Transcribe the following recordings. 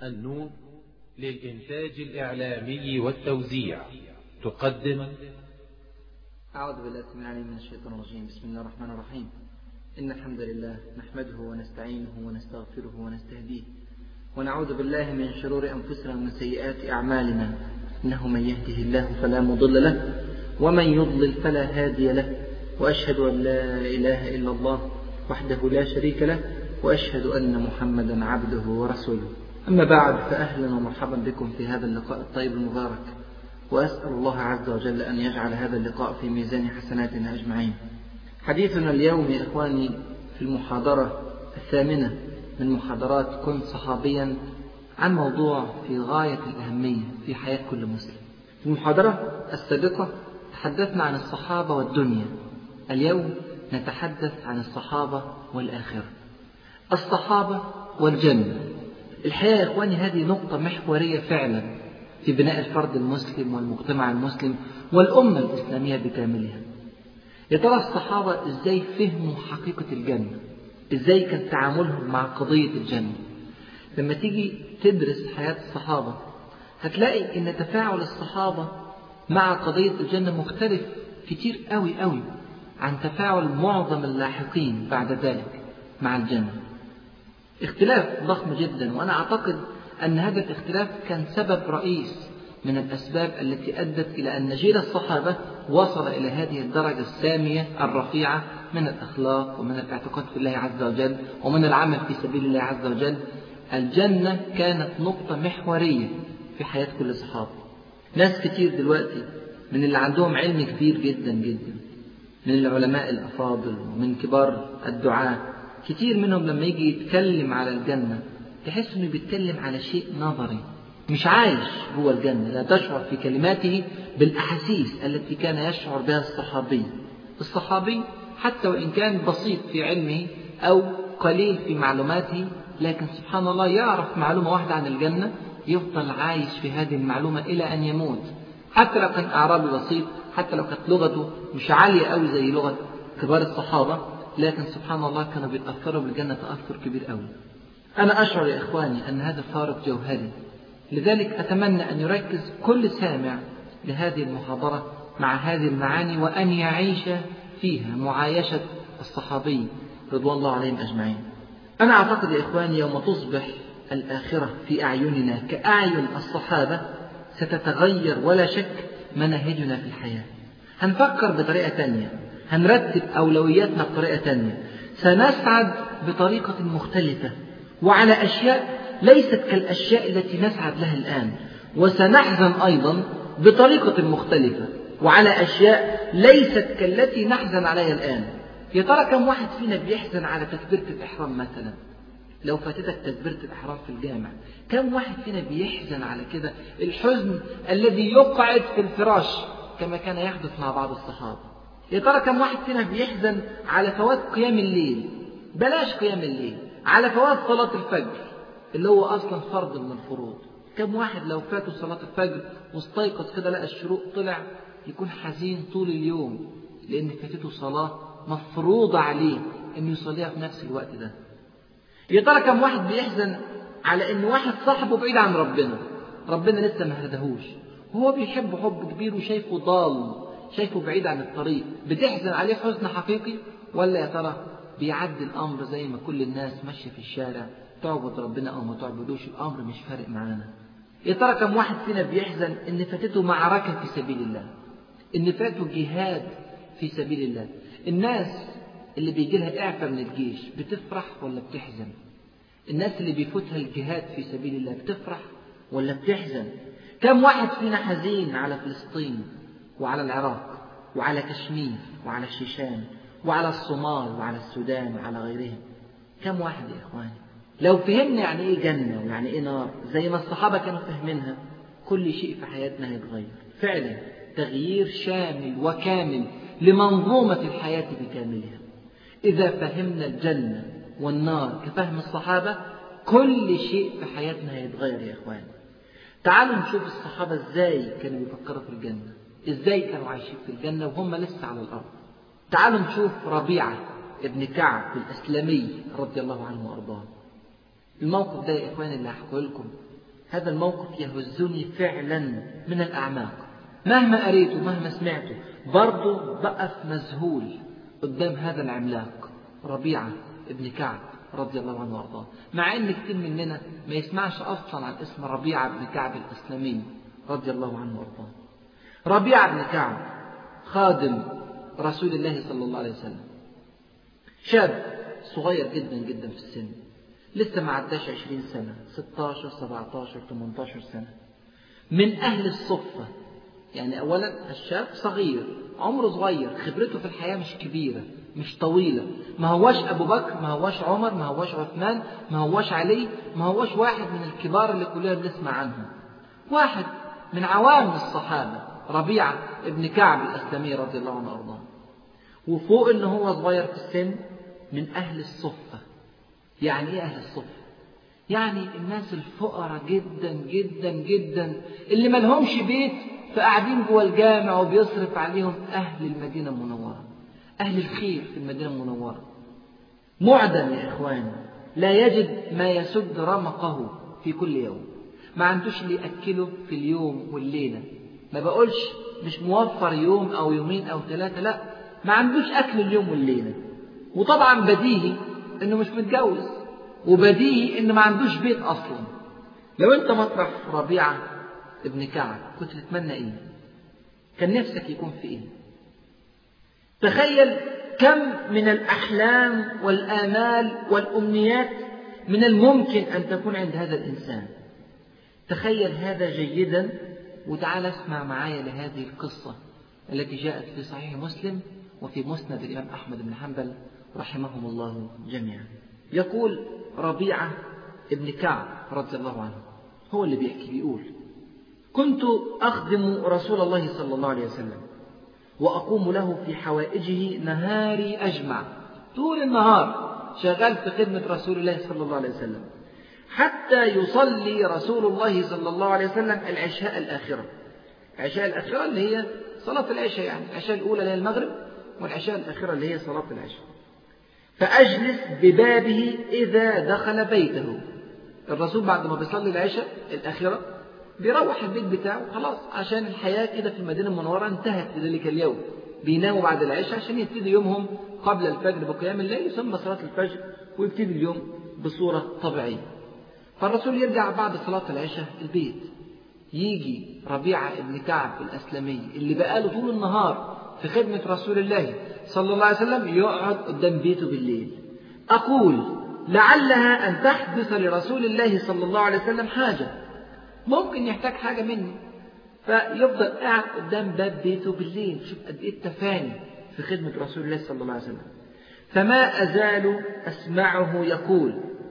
النور للإنتاج الإعلامي والتوزيع تقدم أعوذ بالله السميع العليم من الشيطان الرجيم بسم الله الرحمن الرحيم إن الحمد لله نحمده ونستعينه ونستغفره ونستهديه ونعوذ بالله من شرور أنفسنا ومن سيئات أعمالنا إنه من يهده الله فلا مضل له ومن يضلل فلا هادي له وأشهد أن لا إله إلا الله وحده لا شريك له وأشهد أن محمدا عبده ورسوله أما بعد فأهلا ومرحبا بكم في هذا اللقاء الطيب المبارك وأسأل الله عز وجل أن يجعل هذا اللقاء في ميزان حسناتنا أجمعين حديثنا اليوم يا إخواني في المحاضرة الثامنة من محاضرات كن صحابيا عن موضوع في غاية الأهمية في حياة كل مسلم في المحاضرة السابقة تحدثنا عن الصحابة والدنيا اليوم نتحدث عن الصحابة والآخرة الصحابة والجنة الحقيقة يا إخواني هذه نقطة محورية فعلا في بناء الفرد المسلم والمجتمع المسلم والأمة الإسلامية بكاملها يا ترى الصحابة إزاي فهموا حقيقة الجنة إزاي كان تعاملهم مع قضية الجنة لما تيجي تدرس حياة الصحابة هتلاقي إن تفاعل الصحابة مع قضية الجنة مختلف كتير قوي قوي عن تفاعل معظم اللاحقين بعد ذلك مع الجنة اختلاف ضخم جدا وأنا أعتقد أن هذا الاختلاف كان سبب رئيس من الأسباب التي أدت إلى أن جيل الصحابة وصل إلى هذه الدرجة السامية الرفيعة من الأخلاق ومن الاعتقاد في الله عز وجل ومن العمل في سبيل الله عز وجل الجنة كانت نقطة محورية في حياة كل صحابي ناس كتير دلوقتي من اللي عندهم علم كبير جدا جدا من العلماء الأفاضل ومن كبار الدعاة كتير منهم لما يجي يتكلم على الجنة تحس انه بيتكلم على شيء نظري مش عايش جوه الجنة لا تشعر في كلماته بالأحاسيس التي كان يشعر بها الصحابي الصحابي حتى وإن كان بسيط في علمه أو قليل في معلوماته لكن سبحان الله يعرف معلومة واحدة عن الجنة يفضل عايش في هذه المعلومة إلى أن يموت حتى لو كان أعرابي بسيط حتى لو كانت لغته مش عالية قوي زي لغة كبار الصحابة لكن سبحان الله كانوا بيتأثروا بالجنة تأثر كبير قوي أنا أشعر يا إخواني أن هذا فارق جوهري لذلك أتمنى أن يركز كل سامع لهذه المحاضرة مع هذه المعاني وأن يعيش فيها معايشة الصحابي رضوان الله عليهم أجمعين أنا أعتقد يا إخواني يوم تصبح الآخرة في أعيننا كأعين الصحابة ستتغير ولا شك مناهجنا في الحياة هنفكر بطريقة تانية هنرتب أولوياتنا بطريقة تانية سنسعد بطريقة مختلفة وعلى أشياء ليست كالأشياء التي نسعد لها الآن وسنحزن أيضا بطريقة مختلفة وعلى أشياء ليست كالتي نحزن عليها الآن يا ترى كم واحد فينا بيحزن على تكبيرة الإحرام مثلا لو فاتتك تكبيرة الإحرام في الجامع كم واحد فينا بيحزن على كده الحزن الذي يقعد في الفراش كما كان يحدث مع بعض الصحابة يا ترى كم واحد فينا بيحزن على فوات قيام الليل بلاش قيام الليل على فوات صلاة الفجر اللي هو أصلا فرض من الفروض كم واحد لو فاته صلاة الفجر واستيقظ كده لقى الشروق طلع يكون حزين طول اليوم لأن فاتته صلاة مفروضة عليه إنه يصليها في نفس الوقت ده يا ترى كم واحد بيحزن على إن واحد صاحبه بعيد عن ربنا ربنا لسه ما هدهوش وهو بيحبه حب كبير وشايفه ضال شايفه بعيد عن الطريق بتحزن عليه حزن حقيقي ولا يا ترى بيعدي الأمر زي ما كل الناس ماشية في الشارع تعبد ربنا أو ما تعبدوش الأمر مش فارق معانا يا ترى كم واحد فينا بيحزن إن فاتته معركة في سبيل الله إن فاته جهاد في سبيل الله الناس اللي بيجي لها إعفاء من الجيش بتفرح ولا بتحزن الناس اللي بيفوتها الجهاد في سبيل الله بتفرح ولا بتحزن كم واحد فينا حزين على فلسطين وعلى العراق وعلى كشمير وعلى الشيشان وعلى الصومال وعلى السودان وعلى غيرهم كم واحد يا إخواني لو فهمنا يعني إيه جنة ويعني إيه نار زي ما الصحابة كانوا فاهمينها كل شيء في حياتنا هيتغير فعلا تغيير شامل وكامل لمنظومة الحياة بكاملها إذا فهمنا الجنة والنار كفهم الصحابة كل شيء في حياتنا هيتغير يا إخواني تعالوا نشوف الصحابة إزاي كانوا بيفكروا في الجنة إزاي كانوا عايشين في الجنة وهم لسه على الأرض تعالوا نشوف ربيعة ابن كعب الأسلمي رضي الله عنه وأرضاه الموقف ده يا إخواني اللي هحكيه لكم هذا الموقف يهزني فعلا من الأعماق مهما قريته مهما سمعته برضه بقف مذهول قدام هذا العملاق ربيعة ابن كعب رضي الله عنه وارضاه مع ان كتير مننا ما يسمعش اصلا عن اسم ربيعة بن كعب الاسلمي رضي الله عنه وارضاه ربيعة بن كعب خادم رسول الله صلى الله عليه وسلم شاب صغير جدا جدا في السن لسه ما عداش 20 سنة 16 17 18 سنة من أهل الصفة يعني أولا الشاب صغير عمره صغير خبرته في الحياة مش كبيرة مش طويلة ما هواش أبو بكر ما هواش عمر ما هواش عثمان ما هواش علي ما هواش واحد من الكبار اللي كلنا بنسمع عنهم واحد من عوام الصحابة ربيعة ابن كعب الأسلمي رضي الله عنه وأرضاه وفوق إن هو صغير في السن من أهل الصفة يعني إيه أهل الصفة؟ يعني الناس الفقراء جدا جدا جدا اللي ملهمش بيت فقاعدين جوه الجامع وبيصرف عليهم أهل المدينة المنورة أهل الخير في المدينة المنورة معدم يا إخواني لا يجد ما يسد رمقه في كل يوم ما عندوش اللي يأكله في اليوم والليلة ما بقولش مش موفر يوم أو يومين أو ثلاثة لا ما عندوش أكل اليوم والليلة وطبعا بديهي إنه مش متجوز وبديهي إنه ما عندوش بيت أصلا لو أنت مطرح ربيعة ابن كعب كنت تتمنى إيه؟ كان نفسك يكون في إيه؟ تخيل كم من الأحلام والآمال والأمنيات من الممكن أن تكون عند هذا الإنسان تخيل هذا جيدا وتعال اسمع معايا لهذه القصة التي جاءت في صحيح مسلم وفي مسند الإمام أحمد بن حنبل رحمهم الله جميعا يقول ربيعة ابن كعب رضي الله عنه هو اللي بيحكي بيقول كنت أخدم رسول الله صلى الله عليه وسلم وأقوم له في حوائجه نهاري أجمع طول النهار شغال في خدمة رسول الله صلى الله عليه وسلم حتى يصلي رسول الله صلى الله عليه وسلم العشاء الآخرة العشاء الآخرة اللي هي صلاة العشاء يعني العشاء الأولى اللي هي المغرب والعشاء الآخرة اللي هي صلاة العشاء فأجلس ببابه إذا دخل بيته الرسول بعد ما بيصلي العشاء الآخرة بيروح البيت بتاعه خلاص عشان الحياة كده في المدينة المنورة انتهت لذلك اليوم بيناموا بعد العشاء عشان يبتدي يومهم قبل الفجر بقيام الليل يسمى صلاة الفجر ويبتدي اليوم بصورة طبيعية فالرسول يرجع بعد صلاة العشاء البيت يجي ربيعة ابن كعب الأسلمي اللي بقاله طول النهار في خدمة رسول الله صلى الله عليه وسلم يقعد قدام بيته بالليل أقول لعلها أن تحدث لرسول الله صلى الله عليه وسلم حاجة ممكن يحتاج حاجة مني فيفضل قاعد قدام باب بيته بالليل شوف قد إيه التفاني في خدمة رسول الله صلى الله عليه وسلم فما أزال أسمعه يقول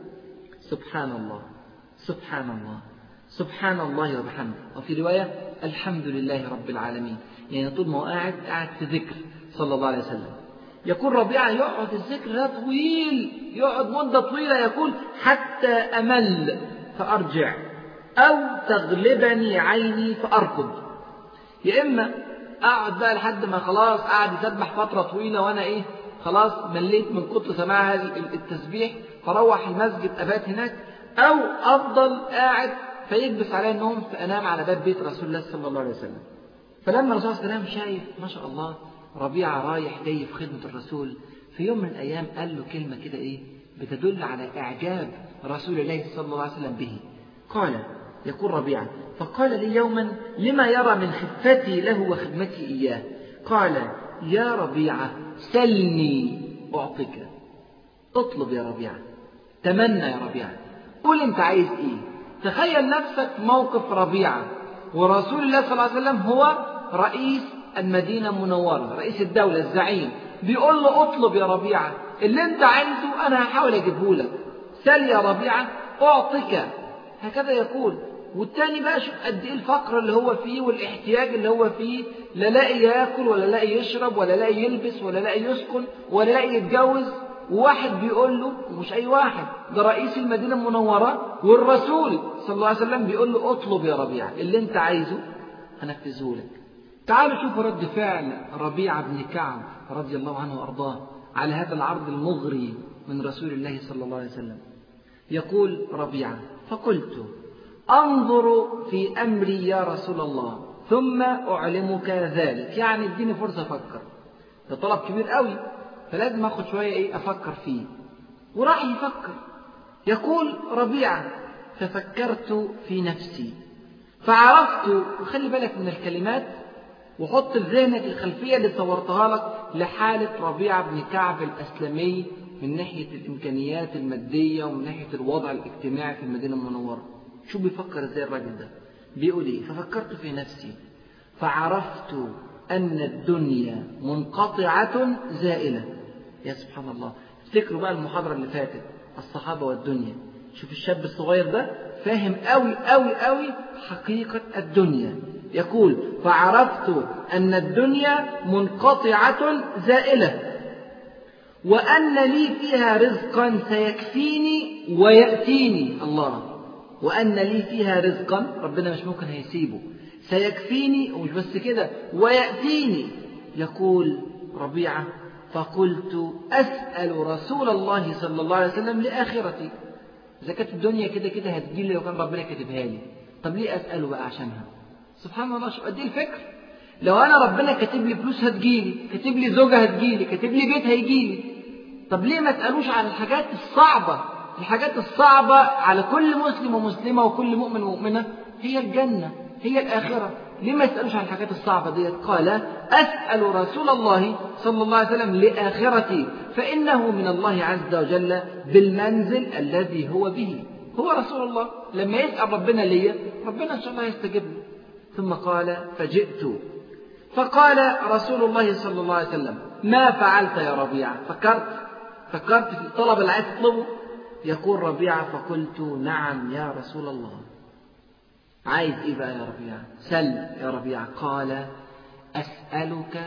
سبحان الله سبحان الله سبحان الله وبحمده وفي رواية الحمد لله رب العالمين يعني طول ما هو قاعد قاعد في ذكر صلى الله عليه وسلم يقول ربيعة يقعد الذكر ده طويل يقعد مدة طويلة يقول حتى أمل فأرجع أو تغلبني عيني فأركض يا إما أقعد بقى لحد ما خلاص قاعد يسبح فترة طويلة وأنا إيه خلاص مليت من كتر سماع هذا التسبيح فروح المسجد أبات هناك أو أفضل قاعد فيكبس علي النوم فأنام على باب بيت رسول الله صلى الله عليه وسلم فلما الرسول صلى الله عليه وسلم شايف ما شاء الله ربيعة رايح جاي في خدمة الرسول في يوم من الأيام قال له كلمة كده إيه بتدل على إعجاب رسول الله صلى الله عليه وسلم به قال يقول ربيعة فقال لي يوما لما يرى من خفتي له وخدمتي إياه قال يا ربيعة سلني أعطيك اطلب يا ربيعة تمنى يا ربيعة قول انت عايز ايه تخيل نفسك موقف ربيعة ورسول الله صلى الله عليه وسلم هو رئيس المدينة المنورة رئيس الدولة الزعيم بيقول له اطلب يا ربيعة اللي انت عايزه انا هحاول اجيبه لك سل يا ربيعة اعطيك هكذا يقول والتاني بقى شوف قد ايه الفقر اللي هو فيه والاحتياج اللي هو فيه لا لاقي ياكل ولا لاقي يشرب ولا لاقي يلبس ولا لاقي يسكن ولا لاقي يتجوز وواحد بيقول له ومش اي واحد ده رئيس المدينه المنوره والرسول صلى الله عليه وسلم بيقول له اطلب يا ربيعه اللي انت عايزه هنفذه لك تعالوا شوفوا رد فعل ربيعه بن كعب رضي الله عنه وارضاه على هذا العرض المغري من رسول الله صلى الله عليه وسلم يقول ربيعه فقلت أنظر في أمري يا رسول الله ثم أعلمك ذلك يعني اديني فرصة أفكر ده طلب كبير قوي فلازم أخد شوية إيه أفكر فيه وراح يفكر يقول ربيعة ففكرت في نفسي فعرفت وخلي بالك من الكلمات وحط في ذهنك الخلفية اللي صورتها لك لحالة ربيعة بن كعب الأسلمي من ناحية الإمكانيات المادية ومن ناحية الوضع الاجتماعي في المدينة المنورة شو بيفكر ازاي الراجل ده بيقول ايه ففكرت في نفسي فعرفت أن الدنيا منقطعة زائلة يا سبحان الله افتكروا بقى المحاضرة اللي فاتت الصحابة والدنيا شوف الشاب الصغير ده فاهم قوي قوي قوي حقيقة الدنيا يقول فعرفت أن الدنيا منقطعة زائلة وأن لي فيها رزقا سيكفيني ويأتيني الله وأن لي فيها رزقا ربنا مش ممكن هيسيبه سيكفيني ومش بس كده ويأتيني يقول ربيعة فقلت أسأل رسول الله صلى الله عليه وسلم لآخرتي إذا كانت الدنيا كده كده هتجيلي لو كان ربنا كاتبها لي طب ليه أسأله بقى عشانها سبحان الله شوف قد إيه الفكر لو أنا ربنا كاتب لي فلوس هتجيلي كاتب لي زوجة هتجيلي كاتب لي بيت هيجيلي طب ليه ما تسألوش عن الحاجات الصعبة الحاجات الصعبة على كل مسلم ومسلمة وكل مؤمن ومؤمنة هي الجنة هي الآخرة ليه ما يسألوش عن الحاجات الصعبة دي قال أسأل رسول الله صلى الله عليه وسلم لآخرتي فإنه من الله عز وجل بالمنزل الذي هو به هو رسول الله لما يسأل ربنا ليا ربنا إن شاء الله يستجيب له ثم قال فجئت فقال رسول الله صلى الله عليه وسلم ما فعلت يا ربيعة فكرت فكرت في الطلب اللي عايز تطلبه يقول ربيعة فقلت نعم يا رسول الله عايز ايه بقى يا ربيعة سل يا ربيعة قال أسألك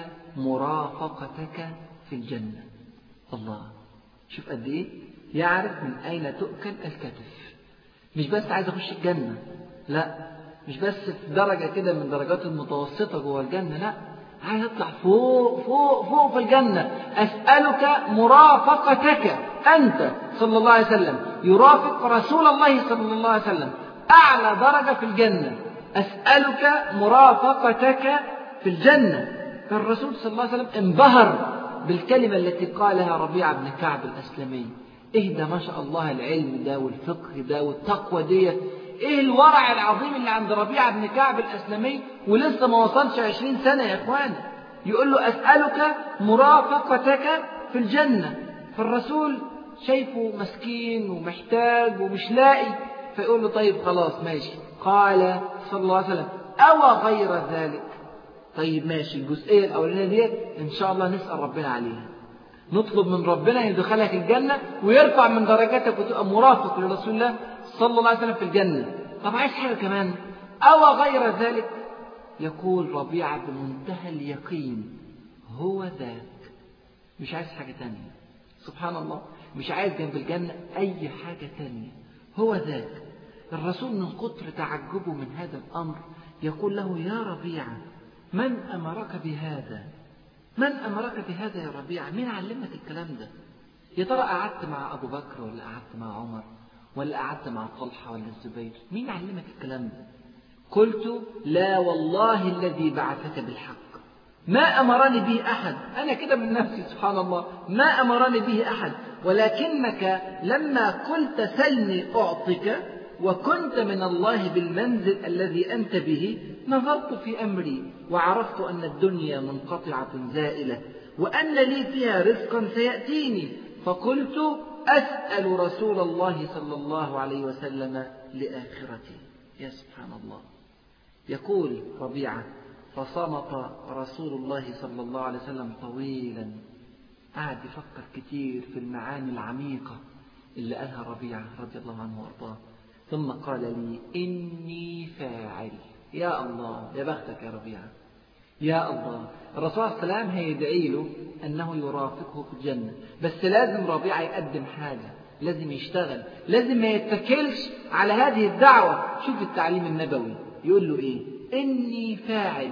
مرافقتك في الجنة الله شوف قد ايه يعرف من أين تؤكل الكتف مش بس عايز أخش الجنة لا مش بس في درجة كده من درجات المتوسطة جوه الجنة لا عايز اطلع فوق فوق فوق في الجنة أسألك مرافقتك أنت صلى الله عليه وسلم يرافق رسول الله صلى الله عليه وسلم أعلى درجة في الجنة أسألك مرافقتك في الجنة فالرسول صلى الله عليه وسلم انبهر بالكلمة التي قالها ربيعة بن كعب الأسلمي إيه ده ما شاء الله العلم ده والفقه ده والتقوى ديت ايه الورع العظيم اللي عند ربيعة بن كعب الأسلمي ولسه ما وصلش عشرين سنة يا اخوان يقول له أسألك مرافقتك في الجنة فالرسول شايفه مسكين ومحتاج ومش لاقي فيقول له طيب خلاص ماشي قال صلى الله عليه وسلم أو غير ذلك طيب ماشي الجزئية الأولانية ديت إن شاء الله نسأل ربنا عليها نطلب من ربنا يدخلك الجنة ويرفع من درجاتك وتبقى مرافق لرسول الله صلى الله عليه وسلم في الجنة طب عايز حاجة كمان أو غير ذلك يقول ربيعة بمنتهى اليقين هو ذاك مش عايز حاجة تانية سبحان الله مش عايز جنب الجنة أي حاجة تانية هو ذاك الرسول من كتر تعجبه من هذا الأمر يقول له يا ربيعة من أمرك بهذا من أمرك بهذا يا ربيعة مين علمك الكلام ده يا ترى قعدت مع أبو بكر ولا قعدت مع عمر ولا قعدت مع طلحة ولا الزبير مين علمك الكلام ده قلت لا والله الذي بعثك بالحق ما أمرني به أحد أنا كده من نفسي سبحان الله ما أمرني به أحد ولكنك لما قلت سلني أعطك وكنت من الله بالمنزل الذي أنت به نظرت في أمري وعرفت أن الدنيا منقطعة زائلة وأن لي فيها رزقا سيأتيني فقلت أسأل رسول الله صلى الله عليه وسلم لآخرتي يا سبحان الله يقول ربيعة فصمت رسول الله صلى الله عليه وسلم طويلا قعد يفكر كتير في المعاني العميقة اللي قالها ربيعة رضي الله عنه وأرضاه ثم قال لي إني فاعل يا الله يا بختك يا ربيعة يا الله الرسول عليه السلام هيدعي له أنه يرافقه في الجنة بس لازم ربيعة يقدم حاجة لازم يشتغل لازم ما يتكلش على هذه الدعوة شوف التعليم النبوي يقول له إيه إني فاعل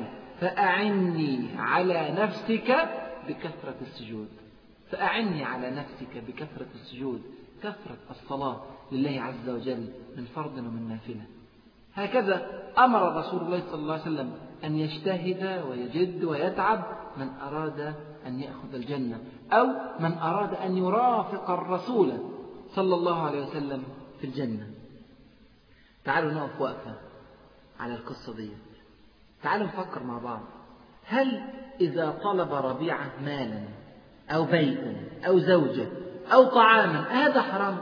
فأعني على نفسك بكثرة السجود فأعني على نفسك بكثرة السجود كثرة الصلاة لله عز وجل من فرض ومن نافلة هكذا أمر رسول الله صلى الله عليه وسلم أن يجتهد ويجد ويتعب من أراد أن يأخذ الجنة أو من أراد أن يرافق الرسول صلى الله عليه وسلم في الجنة تعالوا نقف وقفة على القصة دي تعالوا نفكر مع بعض هل إذا طلب ربيعة مالا أو بيتا أو زوجة أو طعاما هذا حرام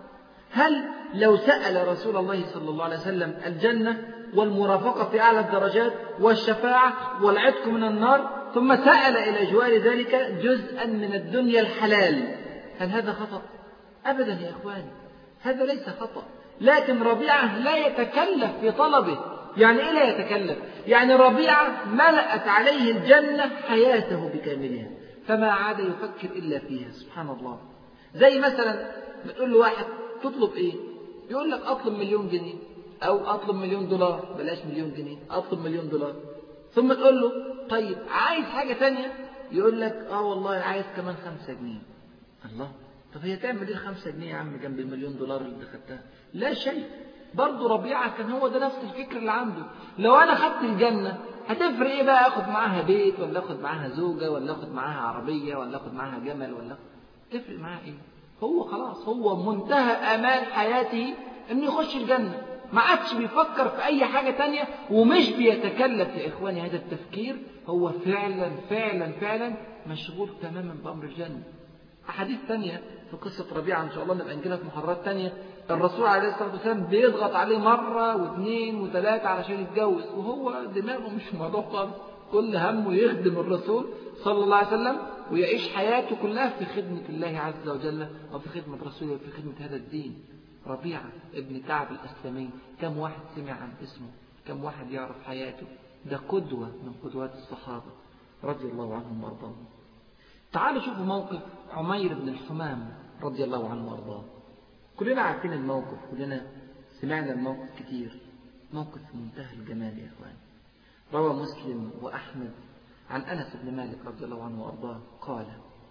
هل لو سأل رسول الله صلى الله عليه وسلم الجنة والمرافقة في أعلى الدرجات والشفاعة والعتق من النار ثم سأل إلى جوار ذلك جزءا من الدنيا الحلال هل هذا خطأ؟ أبدا يا إخواني هذا ليس خطأ لكن ربيعة لا يتكلف في طلبه يعني إيه لا يتكلف يعني ربيعة ملأت عليه الجنة حياته بكاملها فما عاد يفكر إلا فيها سبحان الله زي مثلا بتقول له واحد تطلب إيه يقول لك أطلب مليون جنيه أو أطلب مليون دولار بلاش مليون جنيه أطلب مليون دولار ثم تقول له طيب عايز حاجة تانية يقول لك آه والله عايز كمان خمسة جنيه الله طب هي تعمل ايه الخمسة جنيه يا عم جنب المليون دولار اللي خدتها لا شيء برضه ربيعة كان هو ده نفس الفكر اللي عنده لو أنا خدت الجنة هتفرق ايه بقى اخد معاها بيت ولا اخد معاها زوجة ولا اخد معاها عربية ولا اخد معاها جمل ولا تفرق معاها ايه هو خلاص هو منتهى امال حياته انه يخش الجنة ما عادش بيفكر في اي حاجة تانية ومش بيتكلف يا اخواني هذا التفكير هو فعلا فعلا فعلا مشغول تماما بامر الجنة احاديث تانية في قصة ربيعة ان شاء الله نبقى نجيلها في محاضرات تانية الرسول عليه الصلاة والسلام بيضغط عليه مرة واثنين وثلاثة علشان يتجوز وهو دماغه مش في الموضوع خالص كل همه يخدم الرسول صلى الله عليه وسلم ويعيش حياته كلها في خدمة الله عز وجل وفي خدمة رسوله وفي خدمة هذا الدين ربيعة ابن كعب الأسلمي كم واحد سمع عن اسمه كم واحد يعرف حياته ده قدوة من قدوات الصحابة رضي الله عنهم وارضاهم تعالوا شوفوا موقف عمير بن الحمام رضي الله عنه وارضاه كلنا عارفين الموقف كلنا سمعنا الموقف كتير موقف في منتهى الجمال يا اخوان روى مسلم واحمد عن انس بن مالك رضي الله عنه وارضاه قال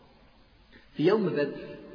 في يوم بدر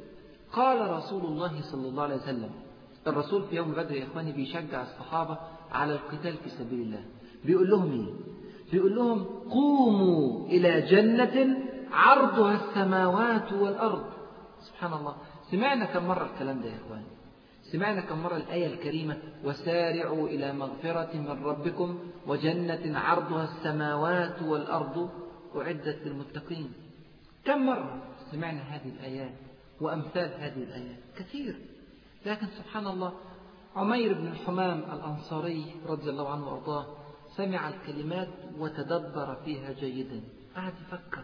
قال رسول الله صلى الله عليه وسلم الرسول في يوم بدر يا اخواني بيشجع الصحابه على القتال في سبيل الله بيقول لهم ايه بيقول لهم قوموا الى جنه عرضها السماوات والارض سبحان الله سمعنا كم مرة الكلام ده يا إخواني سمعنا كم مرة الآية الكريمة وسارعوا إلى مغفرة من ربكم وجنة عرضها السماوات والأرض أعدت للمتقين كم مرة سمعنا هذه الآيات وأمثال هذه الآيات كثير لكن سبحان الله عمير بن الحمام الأنصاري رضي الله عنه وأرضاه سمع الكلمات وتدبر فيها جيدا قعد يفكر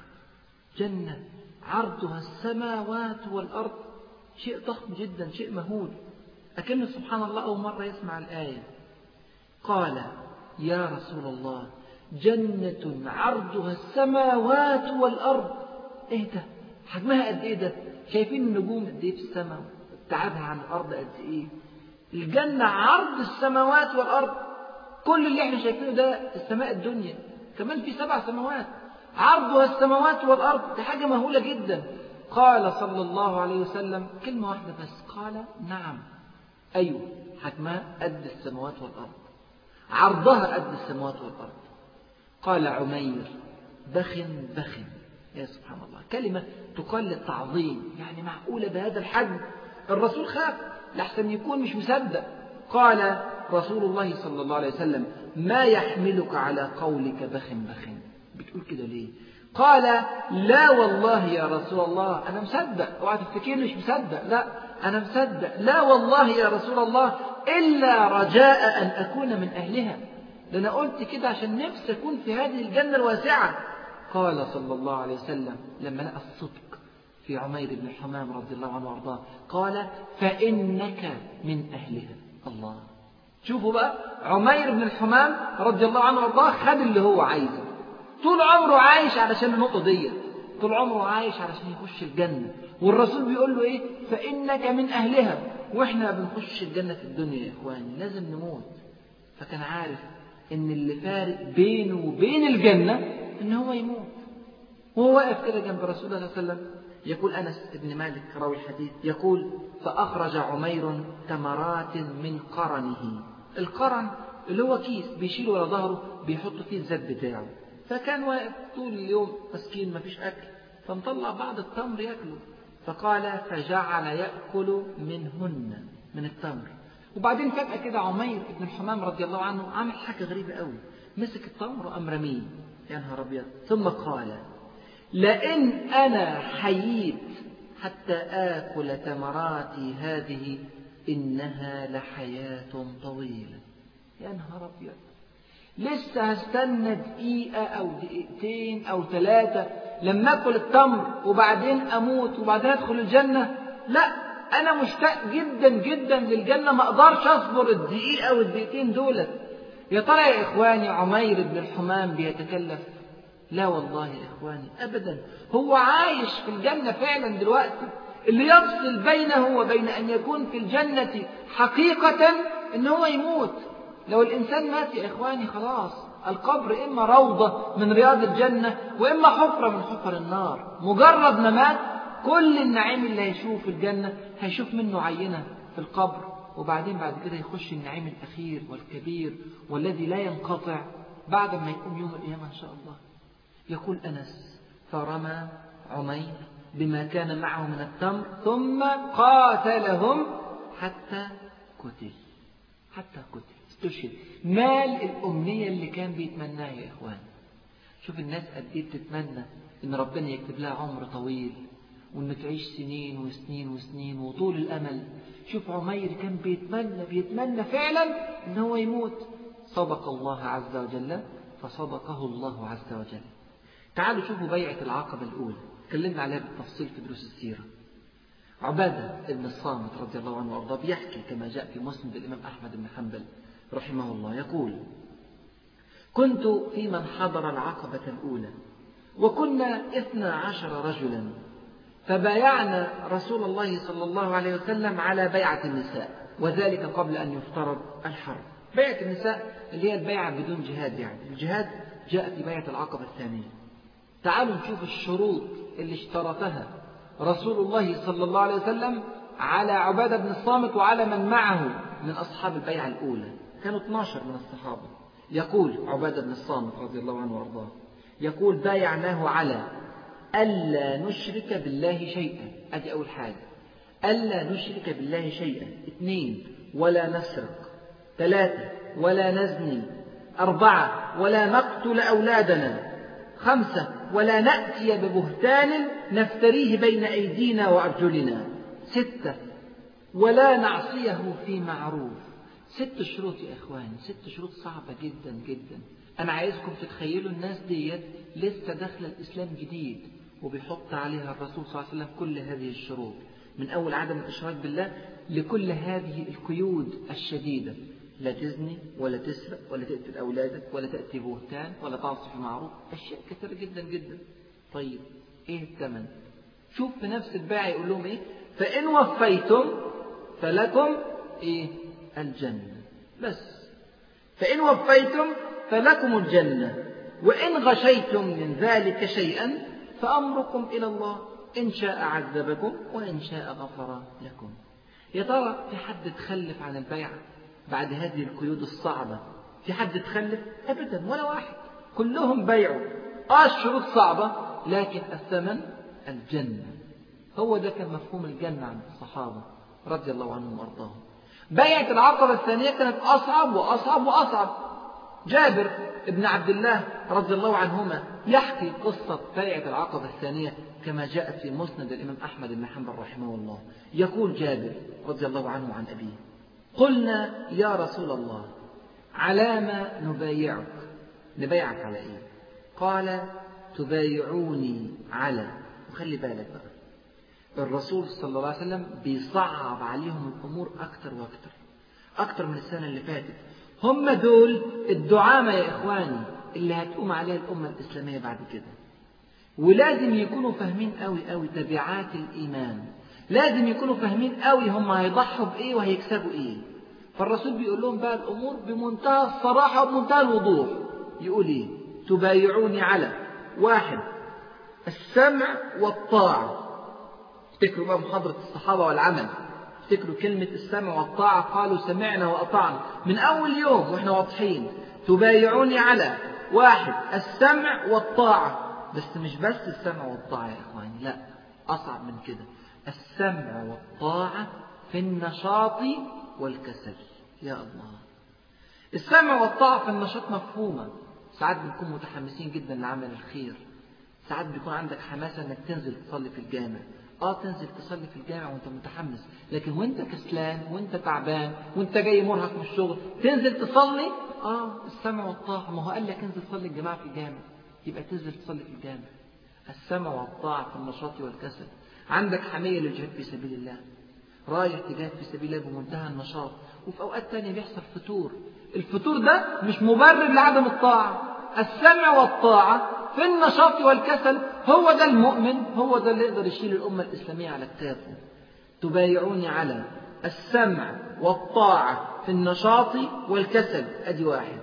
جنة عرضها السماوات والأرض شيء ضخم جدا شيء مهول أكن سبحان الله أول مرة يسمع الآية قال يا رسول الله جنة عرضها السماوات والأرض إيه ده حجمها قد إيه ده شايفين النجوم قد إيه في السماء ابتعادها عن الأرض قد إيه الجنة عرض السماوات والأرض كل اللي احنا شايفينه ده السماء الدنيا كمان في سبع سماوات عرضها السماوات والأرض دي حاجة مهولة جدا قال صلى الله عليه وسلم كلمة واحدة بس قال نعم أيوة حجمها قد السماوات والأرض عرضها قد السماوات والأرض قال عمير بخ بخ يا سبحان الله كلمة تقال للتعظيم يعني معقولة بهذا الحجم الرسول خاف لحسن يكون مش مصدق قال رسول الله صلى الله عليه وسلم ما يحملك على قولك بخ بخ بتقول كده ليه قال لا والله يا رسول الله أنا مصدق اوعى تفتكرني مش مصدق لا أنا مصدق لا والله يا رسول الله إلا رجاء أن أكون من أهلها ده أنا قلت كده عشان نفسي أكون في هذه الجنة الواسعة قال صلى الله عليه وسلم لما لقى الصدق في عمير بن حمام رضي الله عنه وارضاه قال فإنك من أهلها الله شوفوا بقى عمير بن الحمام رضي الله عنه وارضاه خد اللي هو عايزه طول عمره عايش علشان النقطة دي طول عمره عايش علشان يخش الجنة والرسول بيقول له ايه فإنك من أهلها واحنا بنخش الجنة في الدنيا يا إخواني لازم نموت فكان عارف إن اللي فارق بينه وبين الجنة إن هو يموت وهو واقف كده جنب رسول الله صلى الله عليه وسلم يقول أنس بن مالك راوي الحديث يقول فأخرج عمير تمرات من قرنه القرن اللي هو كيس بيشيله ورا ظهره بيحط فيه الزاد بتاعه فكان واقف طول اليوم مسكين مفيش أكل فمطلع بعض التمر ياكله فقال فجعل يأكل منهن من التمر وبعدين فجأة كده عمير بن الحمام رضي الله عنه عمل حاجة غريبة قوي مسك التمر وقام رميه يا نهار أبيض ثم قال لئن أنا حييت حتى آكل تمراتي هذه إنها لحياة طويلة يا نهار أبيض لسه هستنى دقيقة أو دقيقتين أو ثلاثة لما أكل التمر وبعدين أموت وبعدين أدخل الجنة لا أنا مشتاق جدا جدا للجنة ما أقدرش أصبر الدقيقة والدقيقتين دولت يا ترى يا إخواني عمير بن الحمام بيتكلف لا والله يا إخواني أبدا هو عايش في الجنة فعلا دلوقتي اللي يفصل بينه وبين أن يكون في الجنة حقيقة إن هو يموت لو الإنسان مات يا إخواني خلاص القبر إما روضة من رياض الجنة وإما حفرة من حفر النار مجرد ما مات كل النعيم اللي هيشوفه في الجنة هيشوف منه عينة في القبر وبعدين بعد كده يخش النعيم الأخير والكبير والذي لا ينقطع بعد ما يقوم يوم القيامة إن شاء الله يقول أنس فرمى عمير بما كان معه من التمر ثم قاتلهم حتى قتل حتى قتل استشهد مال الأمنية اللي كان بيتمناها يا إخوان شوف الناس قد إيه بتتمنى إن ربنا يكتب لها عمر طويل وإن تعيش سنين وسنين وسنين وطول الأمل شوف عمير كان بيتمنى بيتمنى فعلا إن هو يموت صدق الله عز وجل فصدقه الله عز وجل تعالوا شوفوا بيعة العقبة الأولى تكلمنا عليها بالتفصيل في دروس السيرة عبادة بن الصامت رضي الله عنه وأرضاه بيحكي كما جاء في مسند الإمام أحمد بن حنبل رحمه الله يقول كنت في من حضر العقبة الأولى وكنا اثنا عشر رجلا فبايعنا رسول الله صلى الله عليه وسلم على بيعة النساء وذلك قبل أن يفترض الحرب بيعة النساء اللي هي البيعة بدون جهاد يعني الجهاد جاء في بيعة العقبة الثانية تعالوا نشوف الشروط اللي اشترطها رسول الله صلى الله عليه وسلم على عبادة بن الصامت وعلى من معه من أصحاب البيعة الأولى كانوا 12 من الصحابة يقول عبادة بن الصامت رضي الله عنه وارضاه يقول بايعناه على ألا نشرك بالله شيئا أدي أول حاجة ألا نشرك بالله شيئا اثنين ولا نسرق ثلاثة ولا نزني أربعة ولا نقتل أولادنا خمسة ولا نأتي ببهتان نفتريه بين أيدينا وأرجلنا ستة ولا نعصيه في معروف ست شروط يا إخوان ست شروط صعبة جدا جدا أنا عايزكم تتخيلوا الناس ديت لسه داخلة الإسلام جديد وبيحط عليها الرسول صلى الله عليه وسلم كل هذه الشروط من أول عدم الإشراك بالله لكل هذه القيود الشديدة لا تزني ولا تسرق ولا تقتل أولادك ولا تأتي بهتان ولا تعصي في معروف أشياء كثيرة جدا جدا طيب إيه الثمن شوف في نفس البيعة يقول لهم إيه فإن وفيتم فلكم إيه الجنة بس فإن وفيتم فلكم الجنة وإن غشيتم من ذلك شيئا فأمركم إلى الله إن شاء عذبكم وإن شاء غفر لكم يا ترى في حد تخلف عن البيعة بعد هذه القيود الصعبة في حد تخلف أبدا ولا واحد كلهم بيعوا آه الشروط صعبة لكن الثمن الجنة هو ده كان مفهوم الجنة عند الصحابة رضي الله عنهم وأرضاهم بيعة العقبة الثانية كانت أصعب وأصعب وأصعب جابر ابن عبد الله رضي الله عنهما يحكي قصة بيعة العقبة الثانية كما جاءت في مسند الإمام أحمد بن حنبل رحمه الله يقول جابر رضي الله عنه عن أبيه قلنا يا رسول الله على ما نبايعك نبايعك على إيه قال تبايعوني على وخلي بالك بقى الرسول صلى الله عليه وسلم بيصعب عليهم الأمور أكتر وأكتر أكتر من السنة اللي فاتت هم دول الدعامة يا إخواني اللي هتقوم عليها الأمة الإسلامية بعد كده ولازم يكونوا فاهمين قوي قوي تبعات الإيمان لازم يكونوا فاهمين قوي هم هيضحوا بإيه وهيكسبوا إيه فالرسول بيقول لهم بقى الأمور بمنتهى الصراحة وبمنتهى الوضوح يقول إيه تبايعوني على واحد السمع والطاعة افتكروا بقى محاضرة الصحابة والعمل افتكروا كلمة السمع والطاعة قالوا سمعنا وأطعنا من أول يوم وإحنا واضحين تبايعوني على واحد السمع والطاعة بس مش بس السمع والطاعة يا إخواني لا أصعب من كده السمع والطاعة في النشاط والكسل يا الله السمع والطاعة في النشاط مفهومة ساعات بنكون متحمسين جدا لعمل الخير ساعات بيكون عندك حماسة انك تنزل تصلي في الجامع اه تنزل تصلي في الجامع وانت متحمس لكن وانت كسلان وانت تعبان وانت جاي مرهق من الشغل تنزل تصلي اه السمع والطاعة ما هو قال لك انزل صلي الجماعة في الجامع يبقى تنزل تصلي في الجامع السمع والطاعة في النشاط والكسل عندك حمية للجهاد في سبيل الله رايح تجاهد في سبيل الله بمنتهى النشاط وفي أوقات تانية بيحصل فتور الفتور ده مش مبرر لعدم الطاعة السمع والطاعة في النشاط والكسل هو ده المؤمن هو ده اللي يقدر يشيل الأمة الإسلامية على كتافه تبايعوني على السمع والطاعة في النشاط والكسل أدي واحد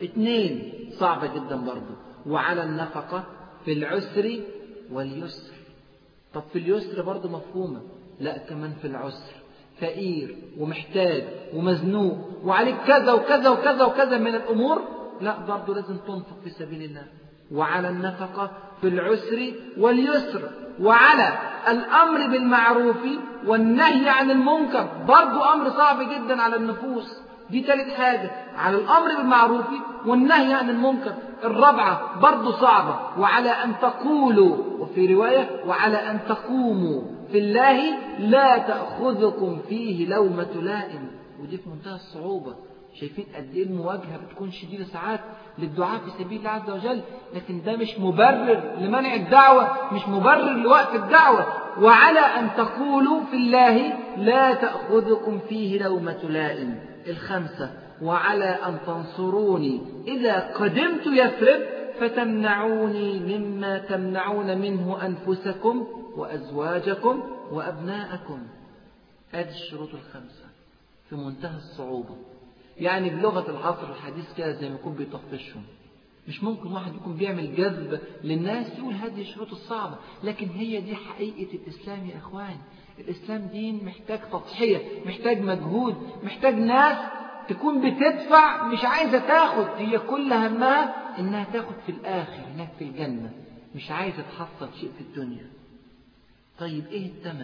اثنين صعبة جدا برضه وعلى النفقة في العسر واليسر طب في اليسر برضه مفهومة لا كمان في العسر فقير ومحتاج ومزنوق وعليك كذا وكذا وكذا وكذا من الأمور لا برضه لازم تنفق في سبيل الله وعلى النفقة في العسر واليسر وعلى الأمر بالمعروف والنهي عن المنكر برضه أمر صعب جدا على النفوس دي ثالث حاجة على الأمر بالمعروف والنهي عن المنكر الرابعة برضه صعبة وعلى أن تقولوا وفي رواية وعلى أن تقوموا في الله لا تأخذكم فيه لومة لائم ودي في منتهى الصعوبة شايفين قد ايه المواجهه بتكون شديده ساعات للدعاء في سبيل الله عز وجل لكن ده مش مبرر لمنع الدعوه مش مبرر لوقف الدعوه وعلى ان تقولوا في الله لا تاخذكم فيه لومه لائم الخمسه وعلى ان تنصروني اذا قدمت يثرب فتمنعوني مما تمنعون منه انفسكم وازواجكم وابناءكم هذه الشروط الخمسه في منتهى الصعوبه يعني بلغة العصر الحديث كده زي ما يكون بيطفشهم مش ممكن واحد يكون بيعمل جذب للناس يقول هذه الشروط الصعبة لكن هي دي حقيقة الإسلام يا إخوان الإسلام دين محتاج تضحية محتاج مجهود محتاج ناس تكون بتدفع مش عايزة تاخد هي كل همها إنها تاخد في الآخر هناك في الجنة مش عايزة تحصل شيء في الدنيا طيب إيه الثمن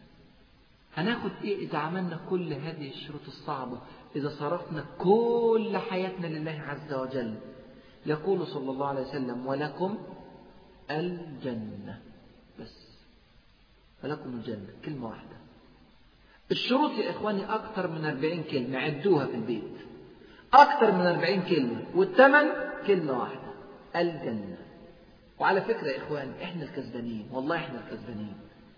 هناخد إيه إذا عملنا كل هذه الشروط الصعبة إذا صرفنا كل حياتنا لله عز وجل يقول صلى الله عليه وسلم ولكم الجنة بس ولكم الجنة كلمة واحدة الشروط يا إخواني أكثر من أربعين كلمة عدوها في البيت أكثر من أربعين كلمة والثمن كلمة واحدة الجنة وعلى فكرة يا إخواني إحنا الكسبانين والله إحنا الكسبانين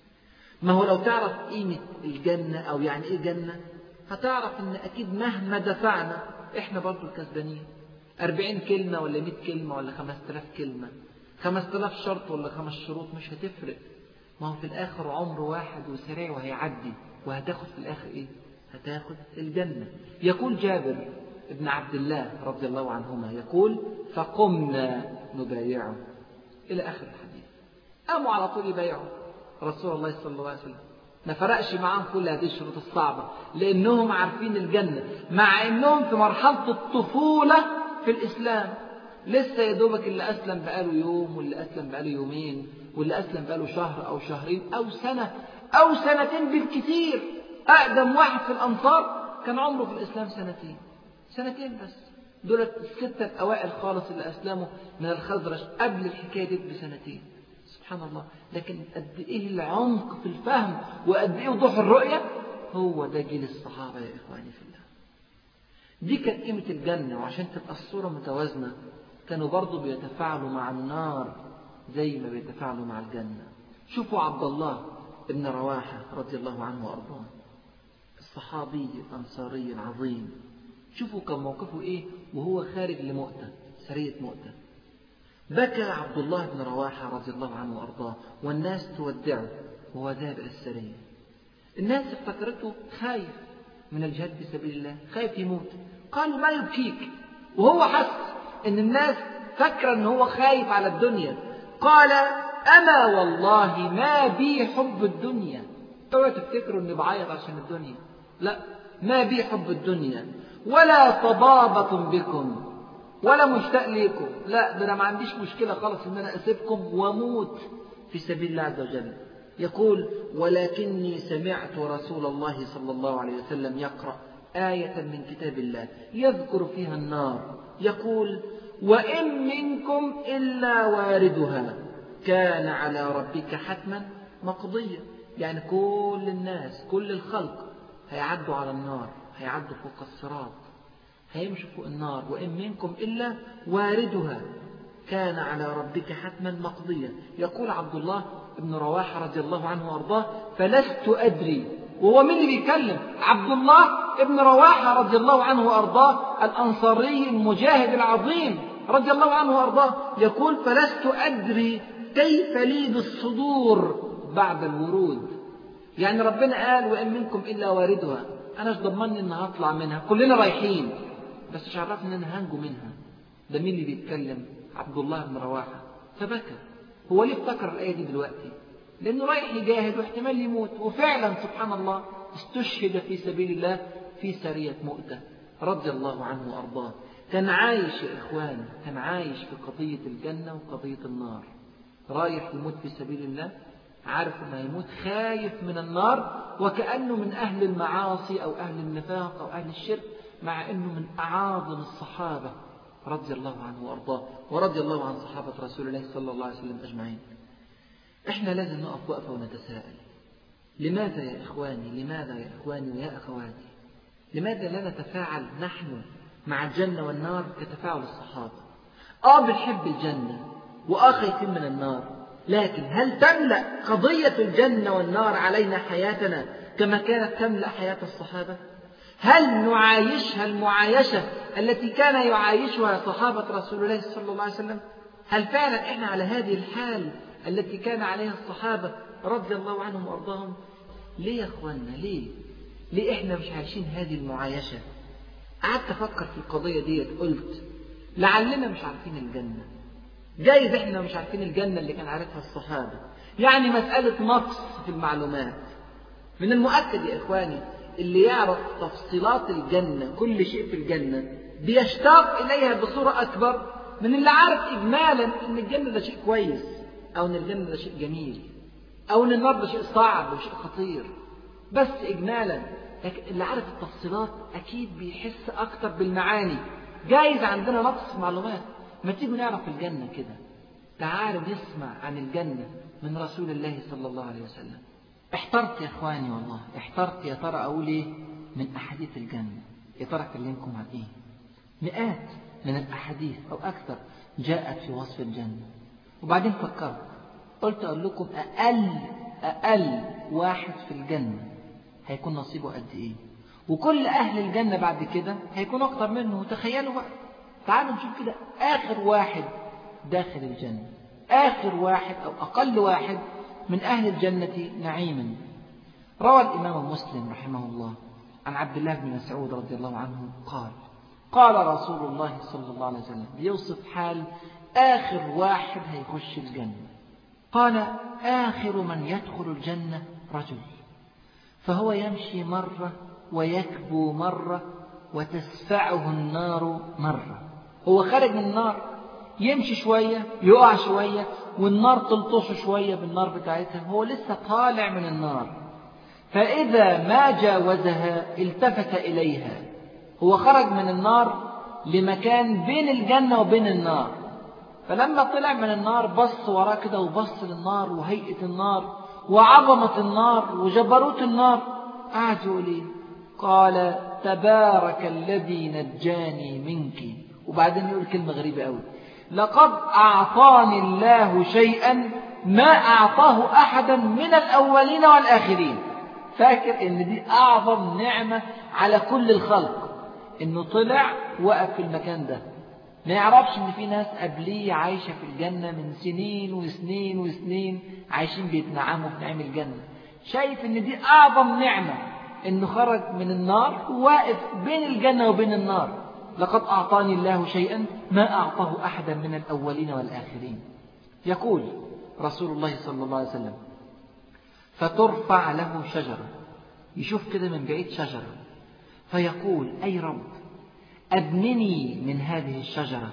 ما هو لو تعرف قيمة الجنة أو يعني إيه جنة هتعرف ان اكيد مهما دفعنا احنا برضو الكسبانين أربعين كلمة ولا مئة كلمة ولا خمس تلاف كلمة خمس تلاف شرط ولا خمس شروط مش هتفرق ما هو في الآخر عمر واحد وسريع وهيعدي وهتاخد في الآخر إيه هتاخد الجنة يقول جابر ابن عبد الله رضي الله عنهما يقول فقمنا نبايعه إلى آخر الحديث قاموا على طول يبايعوا رسول الله صلى الله عليه وسلم ما فرقش معاهم كل هذه الشروط الصعبة لأنهم عارفين الجنة مع أنهم في مرحلة الطفولة في الإسلام لسه يا دوبك اللي أسلم بقاله يوم واللي أسلم بقاله يومين واللي أسلم بقاله شهر أو شهرين أو سنة أو سنتين بالكثير أقدم واحد في الأنصار كان عمره في الإسلام سنتين سنتين بس دول الستة الأوائل خالص اللي أسلموا من الخزرج قبل الحكاية دي بسنتين سبحان الله لكن قد ايه العمق في الفهم وقد ايه وضوح الرؤيه هو ده جيل الصحابه يا اخواني في الله دي كانت قيمه الجنه وعشان تبقى الصوره متوازنه كانوا برضه بيتفاعلوا مع النار زي ما بيتفاعلوا مع الجنه شوفوا عبد الله ابن رواحه رضي الله عنه وارضاه الصحابي الانصاري العظيم شوفوا كان موقفه ايه وهو خارج لمؤتة سريه مؤتة بكى عبد الله بن رواحة رضي الله عنه وأرضاه والناس تودعه وهو ذاهب إلى السرية الناس افتكرته خايف من الجهاد في سبيل الله خايف يموت قالوا ما يبكيك وهو حس ان الناس فاكرة ان هو خايف على الدنيا قال أما والله ما بي حب الدنيا اوعوا تفتكروا اني بعيط عشان الدنيا لا ما بي حب الدنيا ولا طبابة بكم ولا مشتاق ليكم لا ده أنا ما عنديش مشكلة خالص إن أنا أسيبكم وأموت في سبيل الله عز وجل يقول ولكني سمعت رسول الله صلى الله عليه وسلم يقرأ آية من كتاب الله يذكر فيها النار يقول وإن منكم إلا واردها كان على ربك حتما مقضيا يعني كل الناس كل الخلق هيعدوا على النار هيعدوا فوق الصراط هيمشوا فوق النار وإن منكم إلا واردها كان على ربك حتما مقضيا يقول عبد الله بن رواحة رضي الله عنه وأرضاه فلست أدري وهو مين اللي بيتكلم عبد الله بن رواحة رضي الله عنه وأرضاه الأنصاري المجاهد العظيم رضي الله عنه وأرضاه يقول فلست أدري كيف لي بالصدور بعد الورود يعني ربنا قال وإن منكم إلا واردها أنا مش ضمني إن هطلع منها كلنا رايحين بس مش عرفني إن أنا هنجو منها ده مين اللي بيتكلم عبد الله بن رواحة فبكى هو ليه افتكر الآية دي دلوقتي لأنه رايح يجاهد واحتمال يموت وفعلا سبحان الله استشهد في سبيل الله في سرية مؤتة رضي الله عنه وأرضاه كان عايش يا إخواني كان عايش في قضية الجنة وقضية النار رايح يموت في سبيل الله عارف انه هيموت خايف من النار وكأنه من أهل المعاصي أو أهل النفاق أو أهل الشرك مع أنه من أعاظم الصحابة رضي الله عنه وأرضاه ورضي الله عن صحابة رسول الله صلى الله عليه وسلم أجمعين احنا لازم نقف وقفة ونتساءل لماذا يا إخواني لماذا يا إخواني ويا أخواتي لماذا لا نتفاعل نحن مع الجنة والنار كتفاعل الصحابة آه بنحب الجنة وآه خايفين من النار لكن هل تملأ قضية الجنة والنار علينا حياتنا كما كانت تملأ حياة الصحابة هل نعايشها المعايشة التي كان يعايشها صحابة رسول الله صلى الله عليه وسلم هل فعلا احنا على هذه الحال التي كان عليها الصحابة رضي الله عنهم وارضاهم ليه يا اخوانا ليه ليه احنا مش عايشين هذه المعايشة قعدت افكر في القضية دي قلت لعلنا مش عارفين الجنة جايز احنا مش عارفين الجنة اللي كان عارفها الصحابة يعني مسألة نقص في المعلومات من المؤكد يا إخواني اللي يعرف تفصيلات الجنة كل شيء في الجنة بيشتاق إليها بصورة أكبر من اللي عارف إجمالا إن الجنة ده شيء كويس أو إن الجنة ده شيء جميل أو إن النار ده شيء صعب وشيء خطير بس إجمالا لكن اللي عارف التفصيلات أكيد بيحس أكتر بالمعاني جايز عندنا نقص معلومات ما تيجوا نعرف الجنة كده تعالوا نسمع عن الجنة من رسول الله صلى الله عليه وسلم احترت يا اخواني والله احترت يا ترى اقول ايه من احاديث الجنة يا ترى اكلمكم عن ايه مئات من الاحاديث او اكثر جاءت في وصف الجنة وبعدين فكرت قلت اقول لكم اقل اقل واحد في الجنة هيكون نصيبه قد ايه وكل اهل الجنة بعد كده هيكون اكتر منه تخيلوا بقى تعالوا نشوف كده آخر واحد داخل الجنة آخر واحد أو أقل واحد من أهل الجنة نعيما روى الإمام مسلم رحمه الله عن عبد الله بن مسعود رضي الله عنه قال قال رسول الله صلى الله عليه وسلم بيوصف حال آخر واحد هيخش الجنة قال آخر من يدخل الجنة رجل فهو يمشي مرة ويكبو مرة وتسفعه النار مرة هو خارج من النار يمشي شوية يقع شوية والنار تلطشه شوية بالنار بتاعتها هو لسه طالع من النار فإذا ما جاوزها التفت إليها هو خرج من النار لمكان بين الجنة وبين النار فلما طلع من النار بص وراه كده وبص للنار وهيئة النار وعظمة النار وجبروت النار قعد يقول ايه قال تبارك الذي نجاني منك وبعدين يقول كلمة غريبة قوي لقد أعطاني الله شيئا ما أعطاه أحدا من الأولين والآخرين فاكر إن دي أعظم نعمة على كل الخلق إنه طلع وقف في المكان ده ما يعرفش إن في ناس قبليه عايشة في الجنة من سنين وسنين وسنين عايشين بيتنعموا في نعم الجنة شايف إن دي أعظم نعمة إنه خرج من النار وواقف بين الجنة وبين النار لقد أعطاني الله شيئا ما أعطاه أحدا من الأولين والآخرين يقول رسول الله صلى الله عليه وسلم فترفع له شجرة يشوف كده من بعيد شجرة فيقول أي رب أدنني من هذه الشجرة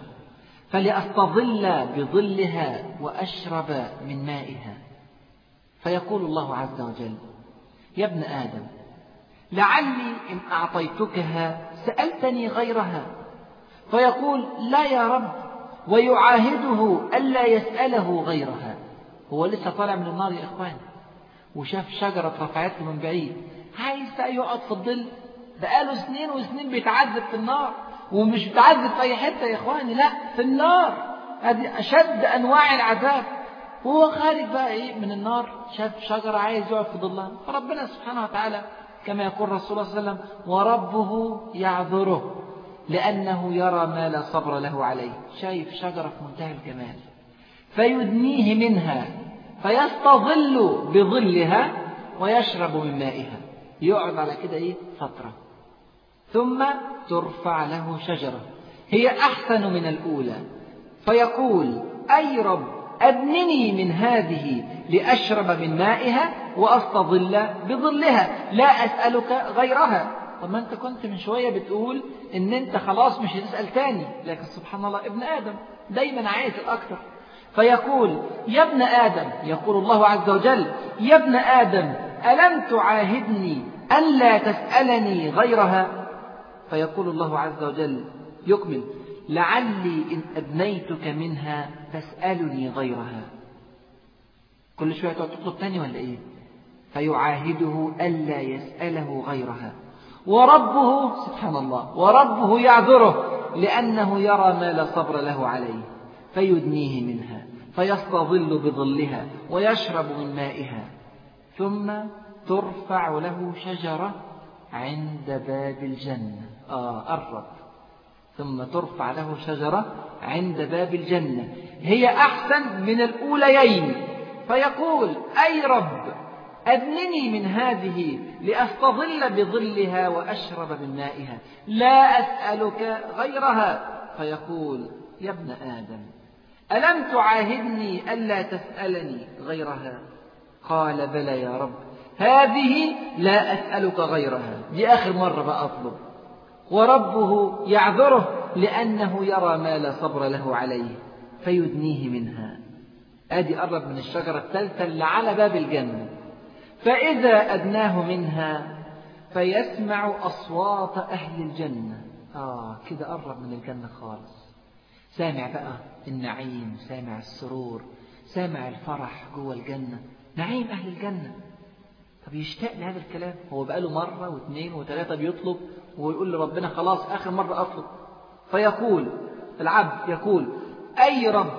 فلأستظل بظلها وأشرب من مائها فيقول الله عز وجل يا ابن آدم لعلي إن أعطيتكها سألتني غيرها فيقول لا يا رب ويعاهده ألا يسأله غيرها هو لسه طالع من النار يا إخوان وشاف شجرة رفعت له من بعيد عايز بقى يقعد في الظل بقاله سنين وسنين بيتعذب في النار ومش بيتعذب في أي حتة يا إخواني لا في النار هذه أشد أنواع العذاب وهو خارج بقى إيه من النار شاف شجرة عايز يقعد في ظلها فربنا سبحانه وتعالى كما يقول رسول الله صلى الله عليه وسلم وربه يعذره لأنه يرى ما لا صبر له عليه شايف شجرة في منتهى الجمال فيدنيه منها فيستظل بظلها ويشرب من مائها يقعد على كده ايه فترة ثم ترفع له شجرة هي أحسن من الأولى فيقول أي رب أدنني من هذه لأشرب من مائها وأستظل بظلها لا أسألك غيرها طب ما أنت كنت من شوية بتقول إن أنت خلاص مش هتسأل تاني لكن سبحان الله ابن آدم دايما عايز الأكثر فيقول يا ابن آدم يقول الله عز وجل يا ابن آدم ألم تعاهدني ألا تسألني غيرها فيقول الله عز وجل يكمل لعلي إن أدنيتك منها تسألني غيرها كل شوية تقعد تطلب تاني ولا إيه فيعاهده ألا يسأله غيرها وربه سبحان الله وربه يعذره لأنه يرى ما لا صبر له عليه فيدنيه منها فيستظل بظلها ويشرب من مائها ثم ترفع له شجرة عند باب الجنة آه قرب ثم ترفع له شجرة عند باب الجنة هي أحسن من الأوليين فيقول أي رب أدنني من هذه لأستظل بظلها وأشرب من مائها لا أسألك غيرها فيقول يا ابن آدم ألم تعاهدني ألا تسألني غيرها قال بلى يا رب هذه لا أسألك غيرها دي آخر مرة بقى أطلب وربه يعذره لأنه يرى ما لا صبر له عليه فيدنيه منها أدي قرب من الشجرة الثالثة اللي على باب الجنة فإذا أدناه منها فيسمع أصوات أهل الجنة آه كده قرب من الجنة خالص سامع بقى النعيم سامع السرور سامع الفرح جوه الجنة نعيم أهل الجنة طب يشتاق لهذا الكلام هو بقاله مرة واثنين وثلاثة بيطلب ويقول لربنا خلاص آخر مرة أطلب فيقول العبد يقول أي رب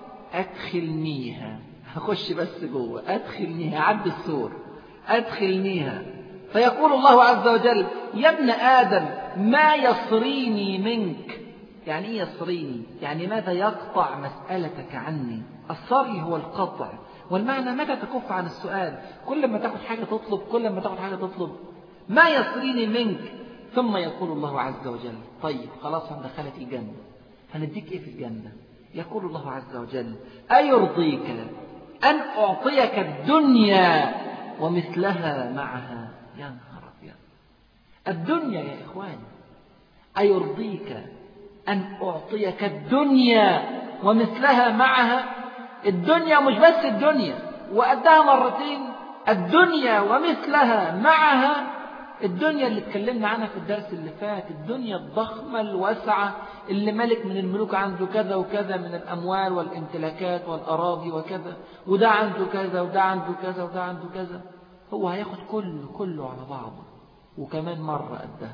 أدخلنيها هخش بس جوه أدخلنيها عد السور أدخلنيها فيقول الله عز وجل يا ابن آدم ما يصريني منك يعني إيه يصريني يعني ماذا يقطع مسألتك عني الصري هو القطع والمعنى متى تكف عن السؤال كل ما تاخد حاجة تطلب كل ما تاخد حاجة تطلب ما يصريني منك ثم يقول الله عز وجل طيب خلاص هندخلك الجنة هنديك ايه في الجنة يقول الله عز وجل أيرضيك أن أعطيك الدنيا ومثلها معها يا نهار أبيض الدنيا يا إخواني أيرضيك أن أعطيك الدنيا ومثلها معها الدنيا مش بس الدنيا وقدها مرتين الدنيا ومثلها معها الدنيا اللي اتكلمنا عنها في الدرس اللي فات الدنيا الضخمة الواسعة اللي ملك من الملوك عنده كذا وكذا من الأموال والامتلاكات والأراضي وكذا وده عنده كذا وده عنده كذا وده عنده كذا هو هياخد كله كله على بعضه وكمان مرة قدها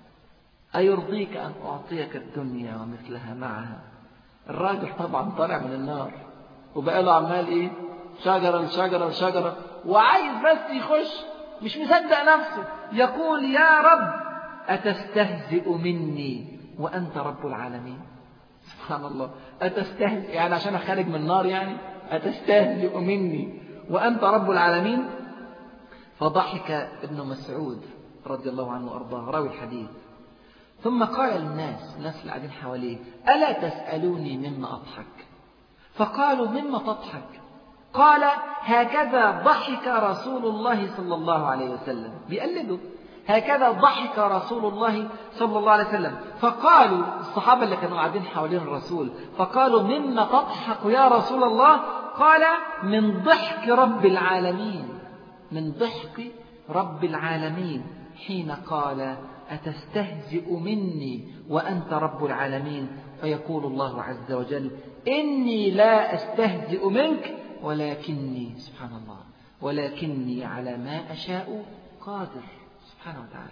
أيرضيك أن أعطيك الدنيا ومثلها معها الراجل طبعا طالع من النار وبقى له عمال إيه شجرة لشجرة لشجرة وعايز بس يخش مش مصدق نفسه يقول يا رب أتستهزئ مني وأنت رب العالمين سبحان الله أتستهزئ يعني عشان خارج من النار يعني أتستهزئ مني وأنت رب العالمين فضحك ابن مسعود رضي الله عنه وأرضاه راوي الحديث ثم قال للناس الناس اللي قاعدين حواليه ألا تسألوني مما أضحك فقالوا مما تضحك قال هكذا ضحك رسول الله صلى الله عليه وسلم بيقلده هكذا ضحك رسول الله صلى الله عليه وسلم فقالوا الصحابة اللي كانوا قاعدين حوالين الرسول فقالوا مما تضحك يا رسول الله قال من ضحك رب العالمين من ضحك رب العالمين حين قال أتستهزئ مني وأنت رب العالمين فيقول الله عز وجل إني لا أستهزئ منك ولكني سبحان الله ولكني على ما أشاء قادر سبحانه وتعالى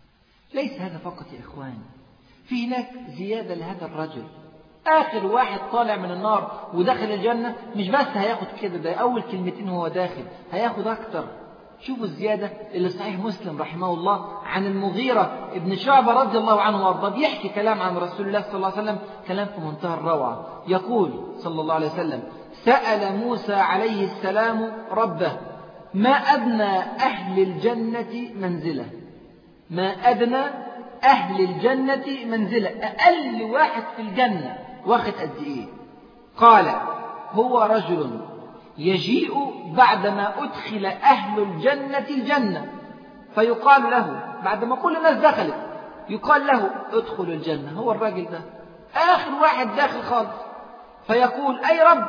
ليس هذا فقط يا إخواني في هناك زيادة لهذا الرجل آخر واحد طالع من النار ودخل الجنة مش بس هياخد كده ده أول كلمتين هو داخل هياخد أكتر شوفوا الزيادة اللي صحيح مسلم رحمه الله عن المغيرة ابن شعبة رضي الله عنه وارضاه بيحكي كلام عن رسول الله صلى الله عليه وسلم كلام في منتهى الروعة يقول صلى الله عليه وسلم سأل موسى عليه السلام ربه ما أدنى أهل الجنة منزلة ما أدنى أهل الجنة منزلة أقل واحد في الجنة واخد قد إيه قال هو رجل يجيء بعدما أدخل أهل الجنة الجنة فيقال له بعدما كل الناس دخلت يقال له ادخل الجنة هو الراجل ده آخر واحد داخل خالص فيقول أي رب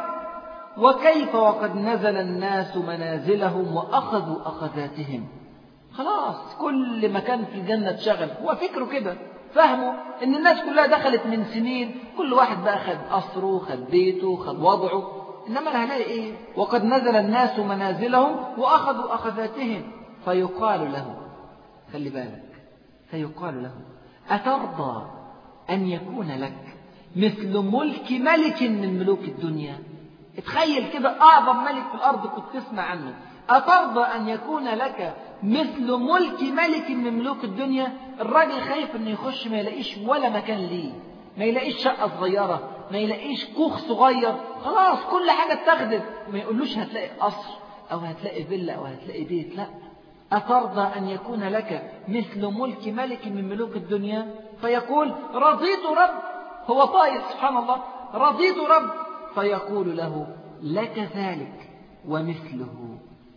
وكيف وقد نزل الناس منازلهم وأخذوا أخذاتهم خلاص كل مكان في الجنة اتشغل هو فكره كده فهموا ان الناس كلها دخلت من سنين كل واحد بقى خد قصره خد بيته خد وضعه انما انا هلاقي ايه وقد نزل الناس منازلهم واخذوا اخذاتهم فيقال له خلي بالك فيقال له اترضى ان يكون لك مثل ملك ملك من ملوك الدنيا اتخيل كده اعظم ملك في الارض كنت تسمع عنه اترضى ان يكون لك مثل ملك ملك من ملوك الدنيا الراجل خايف انه يخش ما يلاقيش ولا مكان ليه ما يلاقيش شقة صغيرة ما يلاقيش كوخ صغير خلاص كل حاجة اتخذت ما يقولوش هتلاقي قصر أو هتلاقي فيلا أو هتلاقي بيت لا أترضى أن يكون لك مثل ملك ملك من ملوك الدنيا فيقول رضيت رب هو طاير سبحان الله رضيت رب فيقول له لك ذلك ومثله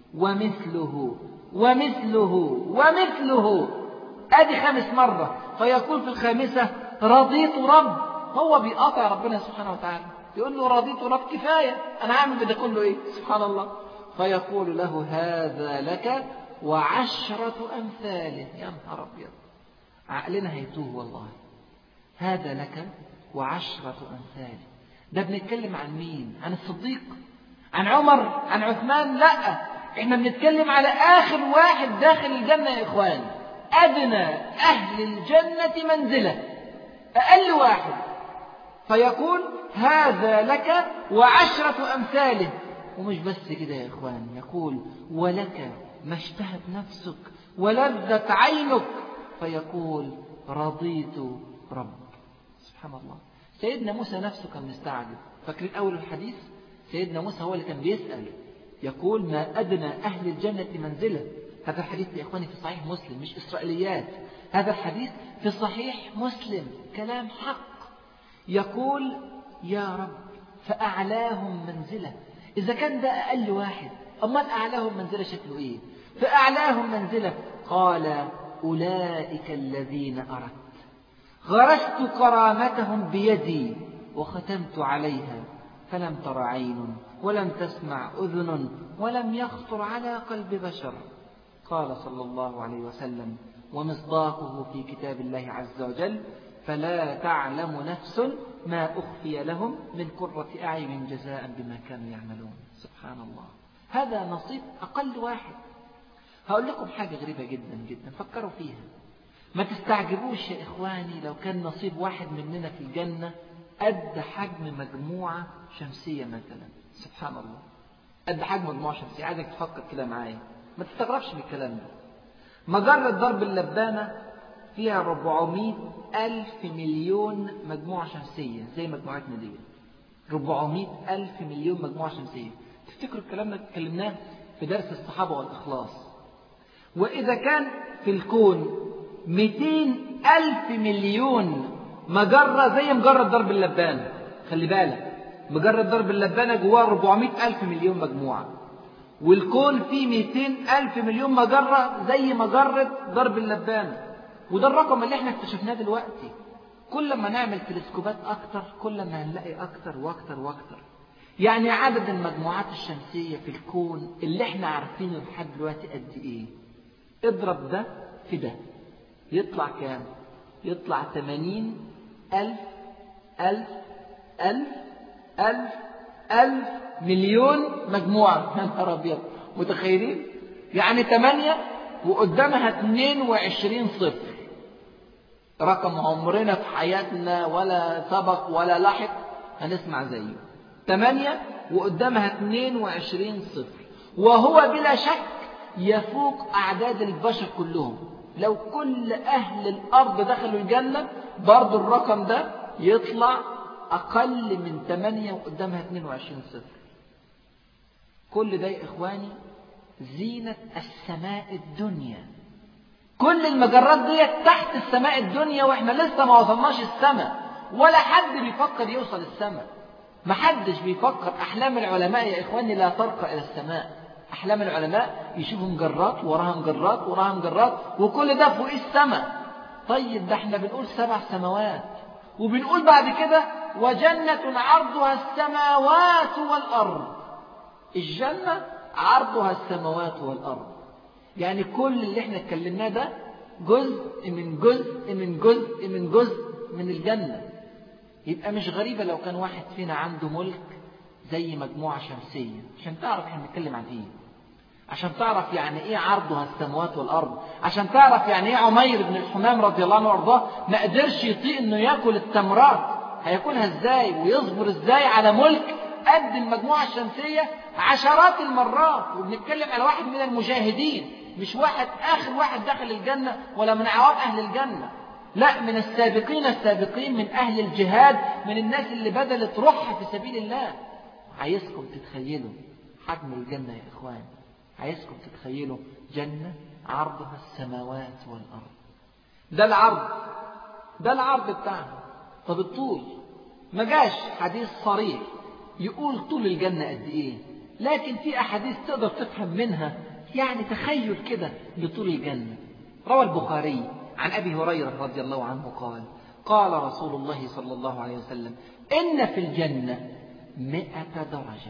ومثله ومثله ومثله ادي خامس مرة فيقول في الخامسة رضيت رب هو بيقاطع ربنا سبحانه وتعالى يقول له رضيت رب كفاية أنا عامل بده كله إيه سبحان الله فيقول له هذا لك وعشرة أمثاله يا نهار أبيض عقلنا هيتوه والله هذا لك وعشرة أمثاله ده بنتكلم عن مين عن الصديق عن عمر عن عثمان لا احنا بنتكلم على آخر واحد داخل الجنة يا إخوان أدنى أهل الجنة منزلة أقل واحد فيقول هذا لك وعشرة أمثاله ومش بس كده يا إخوان يقول ولك ما اشتهت نفسك ولذت عينك فيقول رضيت رب سبحان الله سيدنا موسى نفسه كان مستعجب فاكرين أول الحديث سيدنا موسى هو اللي كان بيسأل يقول ما أدنى أهل الجنة منزلة هذا الحديث يا إخواني في صحيح مسلم مش إسرائيليات هذا الحديث في صحيح مسلم كلام حق يقول يا رب فأعلاهم منزلة إذا كان ده أقل واحد أمال أعلاهم منزلة شكله إيه فأعلاهم منزلة قال أولئك الذين أردت غرست كرامتهم بيدي وختمت عليها فلم تر عين ولم تسمع أذن ولم يخطر على قلب بشر قال صلى الله عليه وسلم ومصداقه في كتاب الله عز وجل فلا تعلم نفس ما أخفي لهم من قرة أعين جزاء بما كانوا يعملون سبحان الله هذا نصيب أقل واحد هقول لكم حاجة غريبة جدا جدا فكروا فيها ما تستعجبوش يا إخواني لو كان نصيب واحد مننا في الجنة قد حجم مجموعة شمسية مثلا سبحان الله قد حجم مجموعة شمسية عايزك تفكر كده معايا ما تستغربش من الكلام ده مجرة ضرب اللبانة فيها 400 ألف مليون مجموعة شمسية زي مجموعتنا دي 400 ألف مليون مجموعة شمسية تفتكروا الكلام ده اتكلمناه في درس الصحابة والإخلاص وإذا كان في الكون 200 ألف مليون مجرة زي مجرة ضرب اللبانة خلي بالك مجرة ضرب اللبانة جواها 400 ألف مليون مجموعة والكون فيه 200 ألف مليون مجرة زي مجرة درب اللبانة وده الرقم اللي احنا اكتشفناه دلوقتي كل ما نعمل تلسكوبات أكتر كل ما هنلاقي أكتر وأكتر وأكتر يعني عدد المجموعات الشمسية في الكون اللي احنا عارفينه لحد دلوقتي قد ايه اضرب ده في ده يطلع كام يطلع 80 ألف ألف ألف ألف ألف مليون مجموعة يا نهار أبيض متخيلين؟ يعني 8 وقدامها 22 صفر رقم عمرنا في حياتنا ولا سبق ولا لحق هنسمع زيه 8 وقدامها 22 صفر وهو بلا شك يفوق أعداد البشر كلهم لو كل أهل الأرض دخلوا الجنة برضو الرقم ده يطلع أقل من 8 وقدامها 22 صفر كل ده يا إخواني زينة السماء الدنيا كل المجرات دي تحت السماء الدنيا واحنا لسه ما وصلناش السماء ولا حد بيفكر يوصل السماء ما حدش بيفكر أحلام العلماء يا إخواني لا ترقى إلى السماء أحلام العلماء يشوفوا مجرات وراها مجرات وراها مجرات وكل ده فوق السماء طيب ده احنا بنقول سبع سماوات وبنقول بعد كده وجنة عرضها السماوات والأرض الجنة عرضها السماوات والأرض يعني كل اللي احنا اتكلمناه ده جزء من جزء من جزء من جزء من الجنة يبقى مش غريبة لو كان واحد فينا عنده ملك زي مجموعة شمسية عشان تعرف احنا بنتكلم عن ايه عشان تعرف يعني ايه عرضها السماوات والارض عشان تعرف يعني ايه عمير بن الحمام رضي الله عنه وارضاه ما قدرش يطيق انه ياكل التمرات هياكلها ازاي ويصبر ازاي على ملك قد المجموعة الشمسية عشرات المرات وبنتكلم على واحد من المجاهدين مش واحد آخر واحد دخل الجنة ولا من عوام أهل الجنة لا من السابقين السابقين من أهل الجهاد من الناس اللي بذلت روحها في سبيل الله عايزكم تتخيلوا حجم الجنة يا إخوان عايزكم تتخيلوا جنة عرضها السماوات والأرض ده العرض ده العرض بتاعها طب الطول ما جاش حديث صريح يقول طول الجنة قد إيه لكن في أحاديث تقدر تفهم منها يعني تخيل كده لطول الجنة روى البخاري عن أبي هريرة رضي الله عنه قال قال رسول الله صلى الله عليه وسلم إن في الجنة مئة درجة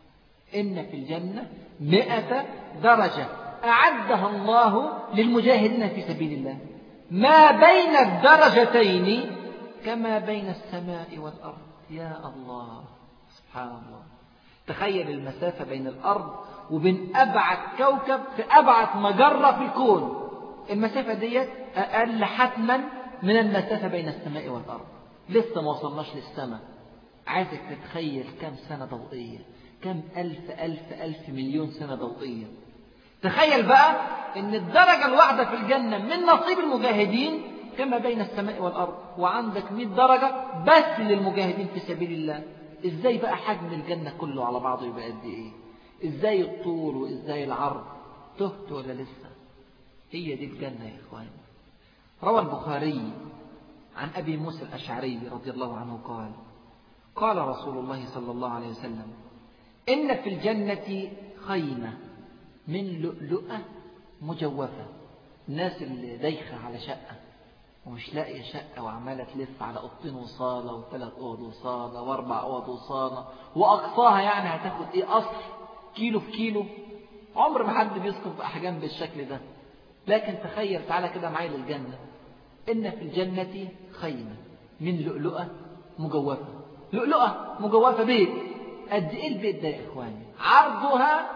إن في الجنة مئة درجة أعدها الله للمجاهدين في سبيل الله ما بين الدرجتين كما بين السماء والأرض يا الله سبحان الله تخيل المسافة بين الأرض وبين أبعد كوكب في أبعد مجرة في الكون المسافة ديت أقل حتما من المسافة بين السماء والأرض لسه ما وصلناش للسماء عايزك تتخيل كم سنة ضوئية كم ألف ألف ألف مليون سنة ضوئية تخيل بقى ان الدرجة الواحدة في الجنة من نصيب المجاهدين كما بين السماء والأرض وعندك 100 درجة بس للمجاهدين في سبيل الله ازاي بقى حجم الجنة كله على بعضه يبقى قد ايه ازاي الطول وازاي العرض تهت ولا لسه هي دي الجنة يا اخواني روى البخاري عن أبي موسى الأشعري رضي الله عنه قال قال رسول الله صلى الله عليه وسلم إن في الجنة خيمة من لؤلؤة مجوفة الناس اللي دايخة على شقة ومش لاقية شقة وعمالة تلف على أوضتين وصالة وثلاث أوض وصالة وأربع أوض وصالة وأقصاها يعني هتاخد إيه قصر كيلو في كيلو عمر ما حد بيسكن في أحجام بالشكل ده لكن تخيل تعالى كده معايا للجنة إن في الجنة خيمة من لؤلؤة مجوفة لؤلؤة مجوفة بيت قد إيه البيت ده يا إخواني عرضها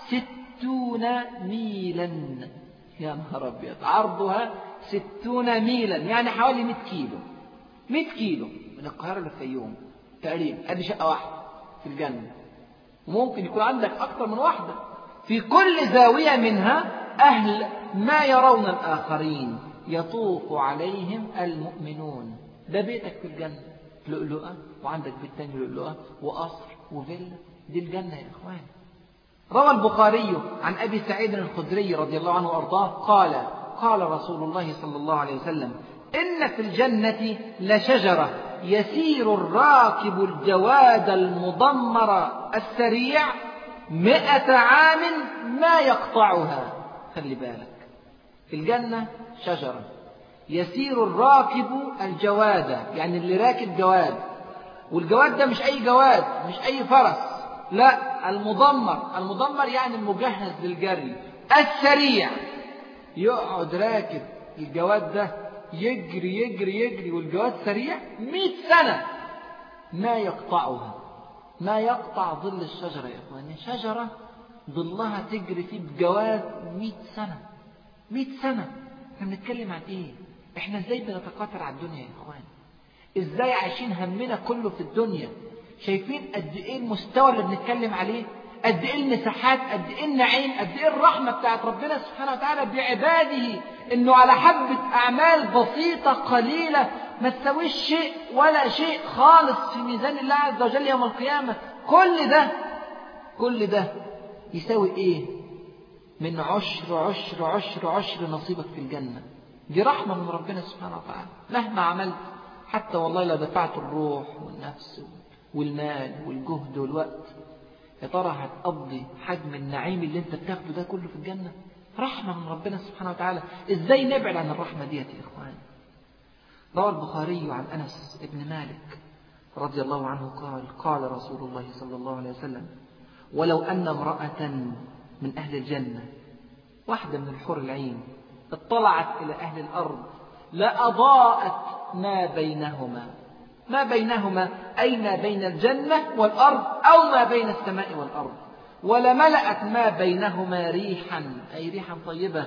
ستون ميلا يا نهار أبيض عرضها ستون ميلا يعني حوالي 100 كيلو 100 كيلو من القاهرة للفيوم تقريبا ادي شقة واحدة في الجنة ممكن يكون عندك أكثر من واحدة في كل زاوية منها أهل ما يرون الآخرين يطوف عليهم المؤمنون ده بيتك في الجنة لؤلؤة وعندك بيت تاني لؤلؤة وقصر وفيلا دي الجنة يا إخوان روى البخاري عن أبي سعيد الخدري رضي الله عنه وأرضاه قال قال رسول الله صلى الله عليه وسلم إن في الجنة لشجرة يسير الراكب الجواد المضمر السريع مئة عام ما يقطعها خلي بالك في الجنة شجرة يسير الراكب الجواد يعني اللي راكب جواد والجواد ده مش أي جواد مش أي فرس لا المضمر المضمر يعني المجهز للجري السريع يقعد راكب الجواد ده يجري يجري يجري والجواد سريع مئة سنة ما يقطعها ما يقطع ظل الشجرة يا إخواني شجرة ظلها تجري فيه بجواد مئة سنة مئة سنة احنا بنتكلم عن ايه احنا ازاي بنتقاتل على الدنيا يا اخواني ازاي عايشين همنا كله في الدنيا شايفين قد ايه المستوى اللي بنتكلم عليه قد ايه المساحات قد ايه النعيم قد ايه الرحمه بتاعت ربنا سبحانه وتعالى بعباده انه على حبه اعمال بسيطه قليله ما تساويش شيء ولا شيء خالص في ميزان الله عز وجل يوم القيامه كل ده كل ده يساوي ايه من عشر عشر عشر عشر نصيبك في الجنه دي رحمه من ربنا سبحانه وتعالى مهما عملت حتى والله لو دفعت الروح والنفس والمال والجهد والوقت يا ترى هتقضي حجم النعيم اللي انت بتاخده ده كله في الجنة رحمة من ربنا سبحانه وتعالى ازاي نبعد عن الرحمة ديت يا اخوان روى البخاري عن انس بن مالك رضي الله عنه قال قال رسول الله صلى الله عليه وسلم ولو ان امرأة من اهل الجنة واحدة من الحور العين اطلعت الى اهل الارض لأضاءت ما بينهما ما بينهما أي ما بين الجنة والأرض أو ما بين السماء والأرض ولملأت ما بينهما ريحا أي ريحا طيبة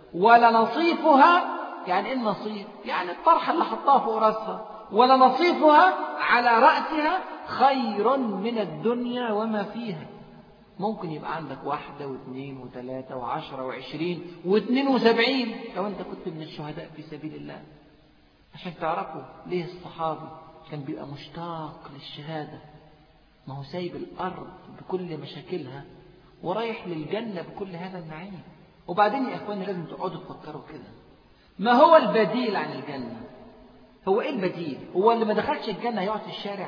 ولنصيفها يعني إيه النصيف يعني الطرحة اللي حطها فوق رأسها ولنصيفها على رأسها خير من الدنيا وما فيها ممكن يبقى عندك واحدة واثنين وثلاثة وعشرة وعشرين واثنين وسبعين لو أنت كنت من الشهداء في سبيل الله عشان تعرفوا ليه الصحابي كان بيبقى مشتاق للشهادة ما هو سايب الأرض بكل مشاكلها ورايح للجنة بكل هذا النعيم وبعدين يا إخواني لازم تقعدوا تفكروا كده ما هو البديل عن الجنة هو إيه البديل هو اللي ما دخلش الجنة يقعد في الشارع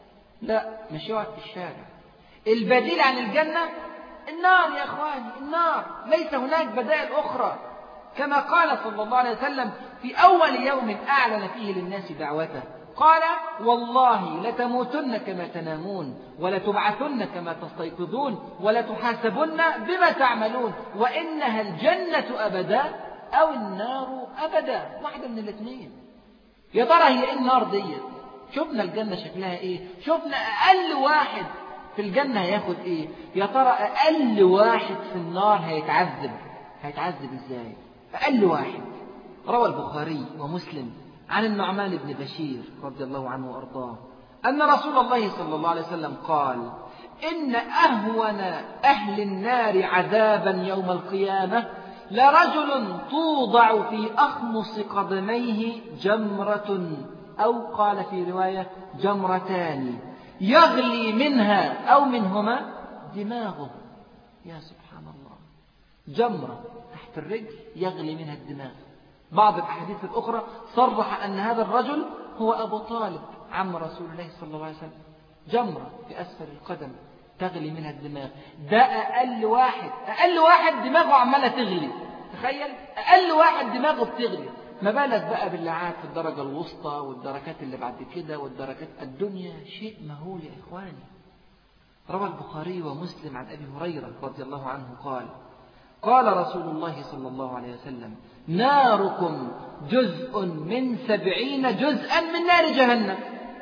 لا مش يقعد في الشارع البديل عن الجنة النار يا إخواني النار ليس هناك بدائل أخرى كما قال صلى الله عليه وسلم في أول يوم أعلن فيه للناس دعوته قال والله لتموتن كما تنامون ولتبعثن كما تستيقظون ولتحاسبن بما تعملون وإنها الجنة أبدا أو النار أبدا واحدة من الاثنين يا ترى هي إيه النار ديت شفنا الجنة شكلها إيه شفنا أقل واحد في الجنة هياخد إيه يا ترى أقل واحد في النار هيتعذب هيتعذب إزاي أقل واحد روى البخاري ومسلم عن النعمان بن بشير رضي الله عنه وأرضاه أن رسول الله صلى الله عليه وسلم قال إن أهون أهل النار عذابا يوم القيامة لرجل توضع في أخمص قدميه جمرة أو قال في رواية جمرتان يغلي منها أو منهما دماغه يا سبحان الله جمرة تحت الرجل يغلي منها الدماغ بعض الأحاديث الأخرى صرح أن هذا الرجل هو أبو طالب عم رسول الله صلى الله عليه وسلم جمرة في أسفل القدم تغلي منها الدماغ ده أقل واحد أقل واحد دماغه عمالة تغلي تخيل أقل واحد دماغه بتغلي ما بالك بقى باللي قاعد في الدرجة الوسطى والدركات اللي بعد كده والدركات الدنيا شيء مهول يا إخواني روى البخاري ومسلم عن أبي هريرة رضي الله عنه قال قال رسول الله صلى الله عليه وسلم ناركم جزء من سبعين جزءا من نار جهنم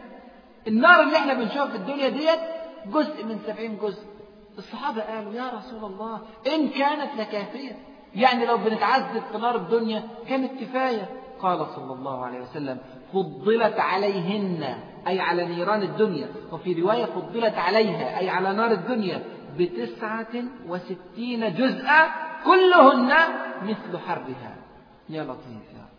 النار اللي احنا بنشوفها في الدنيا ديت جزء من سبعين جزء الصحابة قالوا يا رسول الله إن كانت لكافية يعني لو بنتعذب في نار الدنيا كانت كفاية قال صلى الله عليه وسلم فضلت عليهن أي على نيران الدنيا وفي رواية فضلت عليها أي على نار الدنيا بتسعة وستين جزءا كلهن مثل حرها يا لطيف يا رب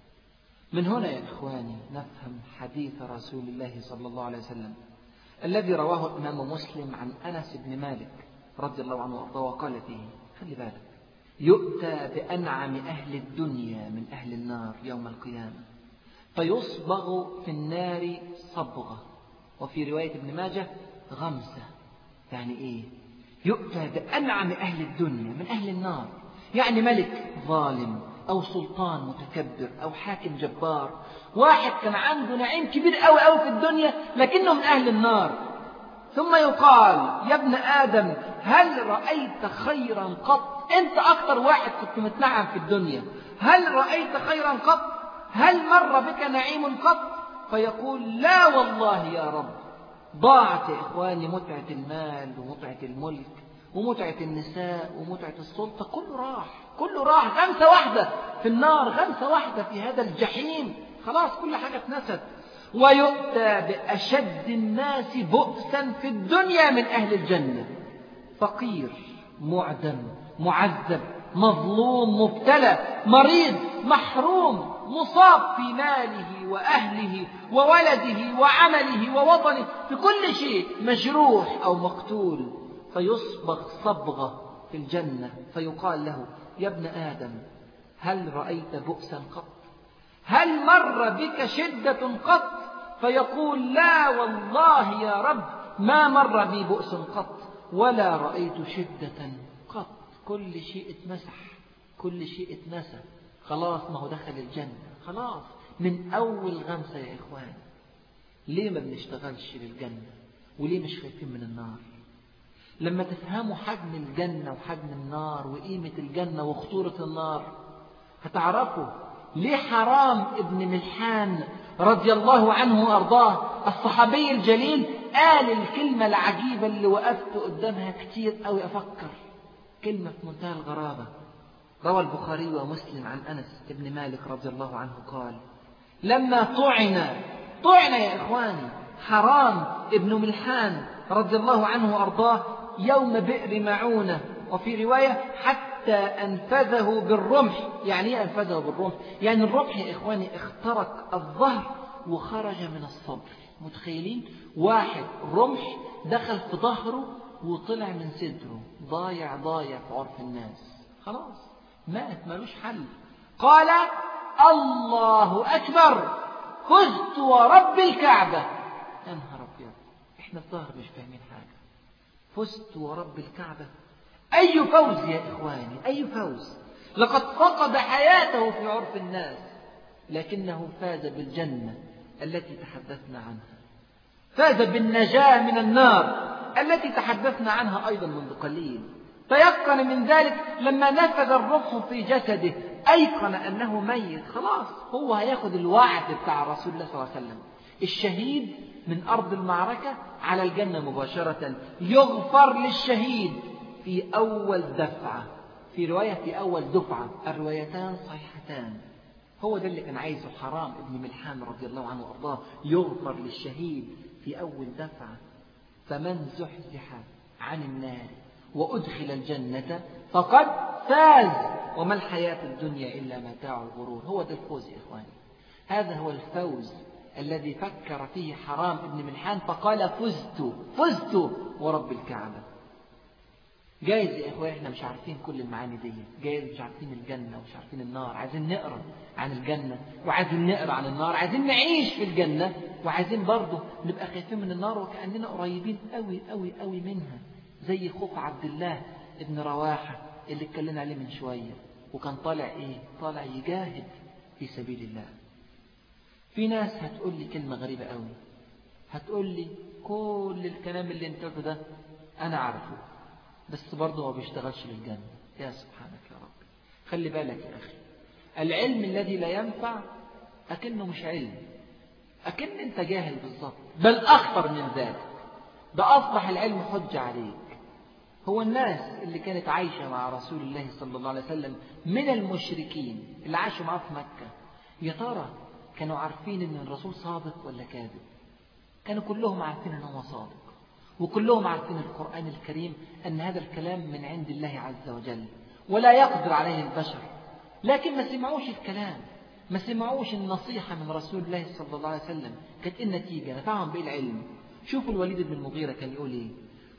من هنا يا إخواني نفهم حديث رسول الله صلى الله عليه وسلم الذي رواه الإمام مسلم عن أنس بن مالك رضي الله عنه وأرضاه وقال فيه خلي بالك يؤتى بأنعم أهل الدنيا من أهل النار يوم القيامة فيصبغ في النار صبغة وفي رواية ابن ماجه غمسة يعني إيه يؤتى بأنعم أهل الدنيا من أهل النار يعني ملك ظالم أو سلطان متكبر أو حاكم جبار واحد كان عنده نعيم كبير أوي أوي في الدنيا لكنه من أهل النار ثم يقال يا ابن آدم هل رأيت خيرا قط أنت أكثر واحد كنت متنعم في الدنيا هل رأيت خيرا قط هل مر بك نعيم قط فيقول لا والله يا رب ضاعت يا إخواني متعة المال ومتعة الملك ومتعة النساء ومتعة السلطة كله راح كله راح غمسة واحدة في النار غمسة واحدة في هذا الجحيم خلاص كل حاجة اتنست ويؤتى بأشد الناس بؤسا في الدنيا من أهل الجنة فقير معدم معذب مظلوم مبتلى مريض محروم مصاب في ماله وأهله وولده وعمله ووطنه في كل شيء مجروح أو مقتول فيصبغ صبغة في الجنة فيقال له يا ابن آدم هل رأيت بؤسا قط هل مر بك شدة قط فيقول لا والله يا رب ما مر بي بؤس قط ولا رأيت شدة قط كل شيء اتمسح كل شيء اتنسى خلاص ما هو دخل الجنة خلاص من أول غمسة يا إخوان ليه ما بنشتغلش للجنة وليه مش خايفين من النار لما تفهموا حجم الجنة وحجم النار وقيمة الجنة وخطورة النار هتعرفوا ليه حرام ابن ملحان رضي الله عنه وأرضاه الصحابي الجليل قال الكلمة العجيبة اللي وقفت قدامها كتير أوي أفكر كلمة في منتهى الغرابة روى البخاري ومسلم عن أنس بن مالك رضي الله عنه قال لما طعن طعن يا إخواني حرام ابن ملحان رضي الله عنه وأرضاه يوم بئر معونة وفي رواية حتى أنفذه بالرمح يعني إيه أنفذه بالرمح يعني الرمح يا إخواني اخترق الظهر وخرج من الصبر متخيلين واحد رمح دخل في ظهره وطلع من صدره ضايع ضايع في عرف الناس خلاص مات ملوش حل قال الله أكبر فزت ورب الكعبة يا نهار أبيض احنا الظاهر مش فاهمين حاجة فزت ورب الكعبة أي فوز يا إخواني أي فوز لقد فقد حياته في عرف الناس لكنه فاز بالجنة التي تحدثنا عنها فاز بالنجاة من النار التي تحدثنا عنها أيضا منذ قليل تيقن من ذلك لما نفذ الروح في جسده أيقن أنه ميت خلاص هو هياخد الوعد بتاع رسول الله صلى الله عليه وسلم الشهيد من أرض المعركة على الجنة مباشرة يغفر للشهيد في أول دفعة في رواية في أول دفعة الروايتان صحيحتان هو ده اللي كان عايزه حرام ابن ملحان رضي الله عنه وأرضاه يغفر للشهيد في أول دفعة فمن زحزح عن النار وأدخل الجنة فقد فاز وما الحياة الدنيا إلا متاع الغرور هو ده الفوز يا إخواني هذا هو الفوز الذي فكر فيه حرام ابن ملحان فقال فزت فزت ورب الكعبة جايز يا إخواني إحنا مش عارفين كل المعاني دي جايز مش عارفين الجنة ومش عارفين النار عايزين نقرأ عن الجنة وعايزين نقرأ عن النار عايزين نعيش في الجنة وعايزين برضه نبقى خايفين من النار وكأننا قريبين قوي قوي قوي منها زي خوف عبد الله ابن رواحة اللي اتكلمنا عليه من شوية وكان طالع ايه طالع يجاهد في سبيل الله في ناس هتقول لي كلمة غريبة قوي هتقول لي كل الكلام اللي انت قلته ده انا عارفه بس برضه ما بيشتغلش للجنة يا سبحانك يا رب خلي بالك يا اخي العلم الذي لا ينفع أكنه مش علم أكن أنت جاهل بالظبط بل أخطر من ذلك ده أصبح العلم حجة عليك هو الناس اللي كانت عايشة مع رسول الله صلى الله عليه وسلم من المشركين اللي عاشوا معاه في مكة يا ترى كانوا عارفين ان الرسول صادق ولا كاذب كانوا كلهم عارفين ان هو صادق وكلهم عارفين القرآن الكريم أن هذا الكلام من عند الله عز وجل ولا يقدر عليه البشر لكن ما سمعوش الكلام ما سمعوش النصيحة من رسول الله صلى الله عليه وسلم كانت النتيجة نفعهم بالعلم شوفوا الوليد بن المغيرة كان يقول ايه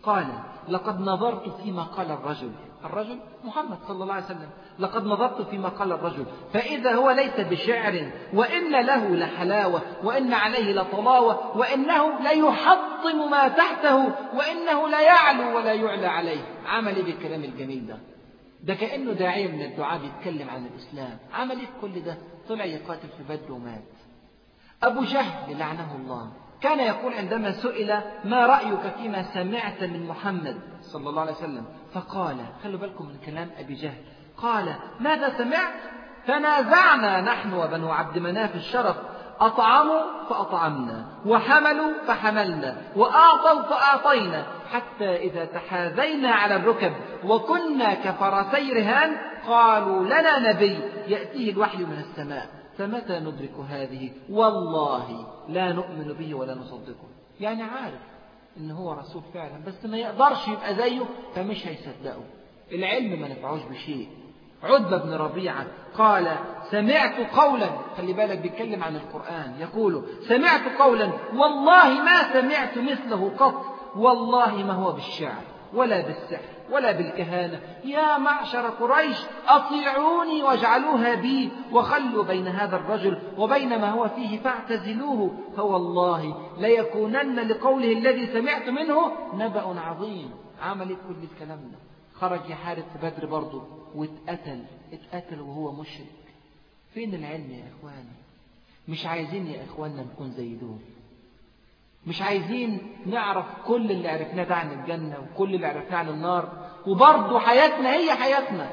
قال لقد نظرت فيما قال الرجل الرجل محمد صلى الله عليه وسلم لقد نظرت فيما قال الرجل فإذا هو ليس بشعر وإن له لحلاوة وإن عليه لطلاوة وإنه ليحطم ما تحته وإنه لا يعلو ولا يعلى عليه عمل إيه بالكلام الجميل ده ده كأنه داعية من الدعاء بيتكلم عن الإسلام عمل إيه كل ده طلع يقاتل في بدر ومات أبو جهل لعنه الله كان يقول عندما سئل ما رأيك فيما سمعت من محمد صلى الله عليه وسلم فقال خلوا بالكم من كلام أبي جهل قال ماذا سمعت تنازعنا نحن وبنو عبد مناف الشرف أطعموا فأطعمنا وحملوا فحملنا وأعطوا فأعطينا حتى إذا تحاذينا على الركب وكنا كفرسي رهان قالوا لنا نبي يأتيه الوحي من السماء فمتى ندرك هذه والله لا نؤمن به ولا نصدقه يعني عارف ان هو رسول فعلا بس ما يقدرش يبقى زيه فمش هيصدقه العلم ما نفعوش بشيء عتبة بن ربيعة قال سمعت قولا خلي بالك بيتكلم عن القرآن يقول سمعت قولا والله ما سمعت مثله قط والله ما هو بالشعر ولا بالسحر ولا بالكهانة يا معشر قريش أطيعوني واجعلوها بي وخلوا بين هذا الرجل وبين ما هو فيه فاعتزلوه فوالله ليكونن لقوله الذي سمعت منه نبأ عظيم عمل كل الكلام ده خرج يحارب في بدر برضه واتقتل اتقتل وهو مشرك فين العلم يا إخواني مش عايزين يا إخواننا نكون زي دول مش عايزين نعرف كل اللي عرفناه ده عن الجنة وكل اللي عرفناه عن النار وبرضه حياتنا هي حياتنا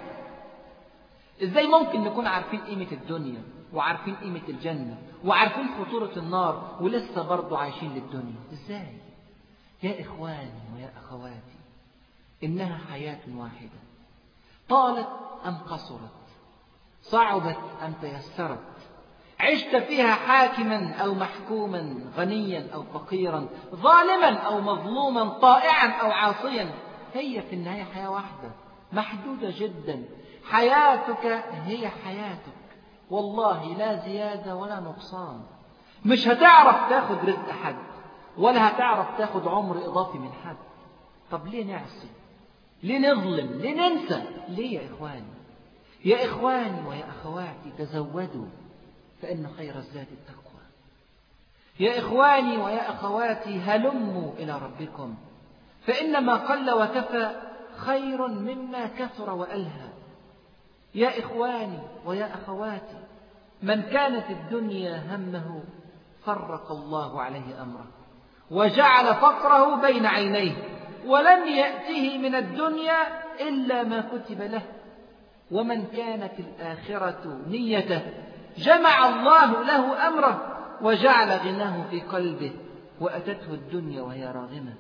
ازاي ممكن نكون عارفين قيمة الدنيا وعارفين قيمة الجنة وعارفين خطورة النار ولسه برضه عايشين للدنيا ازاي يا إخواني ويا أخواتي إنها حياة واحدة طالت أم قصرت صعبت أم تيسرت عشت فيها حاكما أو محكوما غنيا أو فقيرا ظالما أو مظلوما طائعا أو عاصيا هي في النهاية حياة واحدة محدودة جدا حياتك هي حياتك والله لا زيادة ولا نقصان مش هتعرف تاخد رزق حد ولا هتعرف تاخد عمر إضافي من حد طب ليه نعصي ليه نظلم ليه ننسى ليه يا إخواني يا إخواني ويا أخواتي تزودوا فإن خير الزاد التقوى يا إخواني ويا أخواتي هلموا إلى ربكم فإن ما قل وكفى خير مما كثر وألهى يا إخواني ويا أخواتي من كانت الدنيا همه فرق الله عليه أمره وجعل فقره بين عينيه ولم يأته من الدنيا إلا ما كتب له ومن كانت الآخرة نيته جمع الله له أمره وجعل غناه في قلبه وأتته الدنيا وهي راغمة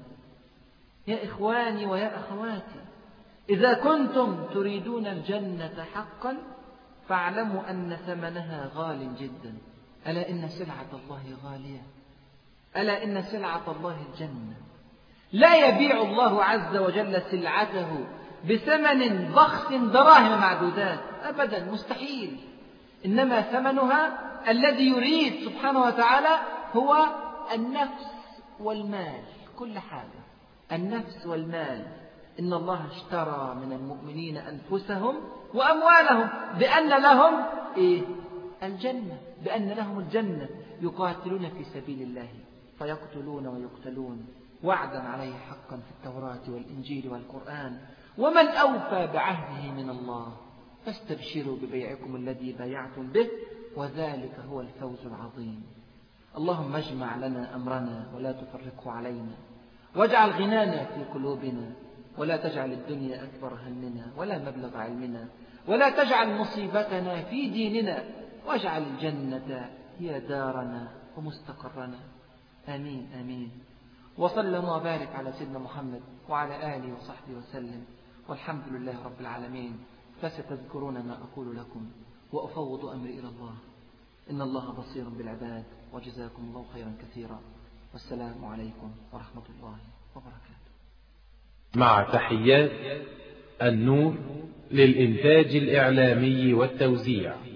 يا إخواني ويا أخواتي إذا كنتم تريدون الجنة حقا فاعلموا أن ثمنها غال جدا ألا إن سلعة الله غالية ألا إن سلعة الله الجنة لا يبيع الله عز وجل سلعته بثمن بخس دراهم معدودات أبدا مستحيل إنما ثمنها الذي يريد سبحانه وتعالى هو النفس والمال كل حاجة النفس والمال إن الله اشترى من المؤمنين أنفسهم وأموالهم بأن لهم إيه؟ الجنة بأن لهم الجنة يقاتلون في سبيل الله فيقتلون ويقتلون وعدا عليه حقا في التوراة والإنجيل والقرآن ومن أوفى بعهده من الله فاستبشروا ببيعكم الذي بايعتم به وذلك هو الفوز العظيم اللهم اجمع لنا أمرنا ولا تفرقه علينا واجعل غنانا في قلوبنا ولا تجعل الدنيا أكبر همنا ولا مبلغ علمنا ولا تجعل مصيبتنا في ديننا واجعل الجنة هي دارنا ومستقرنا آمين آمين وصلى وبارك على سيدنا محمد وعلى آله وصحبه وسلم والحمد لله رب العالمين فستذكرون ما أقول لكم وأفوض أمري إلى الله إن الله بصير بالعباد وجزاكم الله خيرا كثيرا والسلام عليكم ورحمة الله وبركاته مع تحيات النور للإنتاج الإعلامي والتوزيع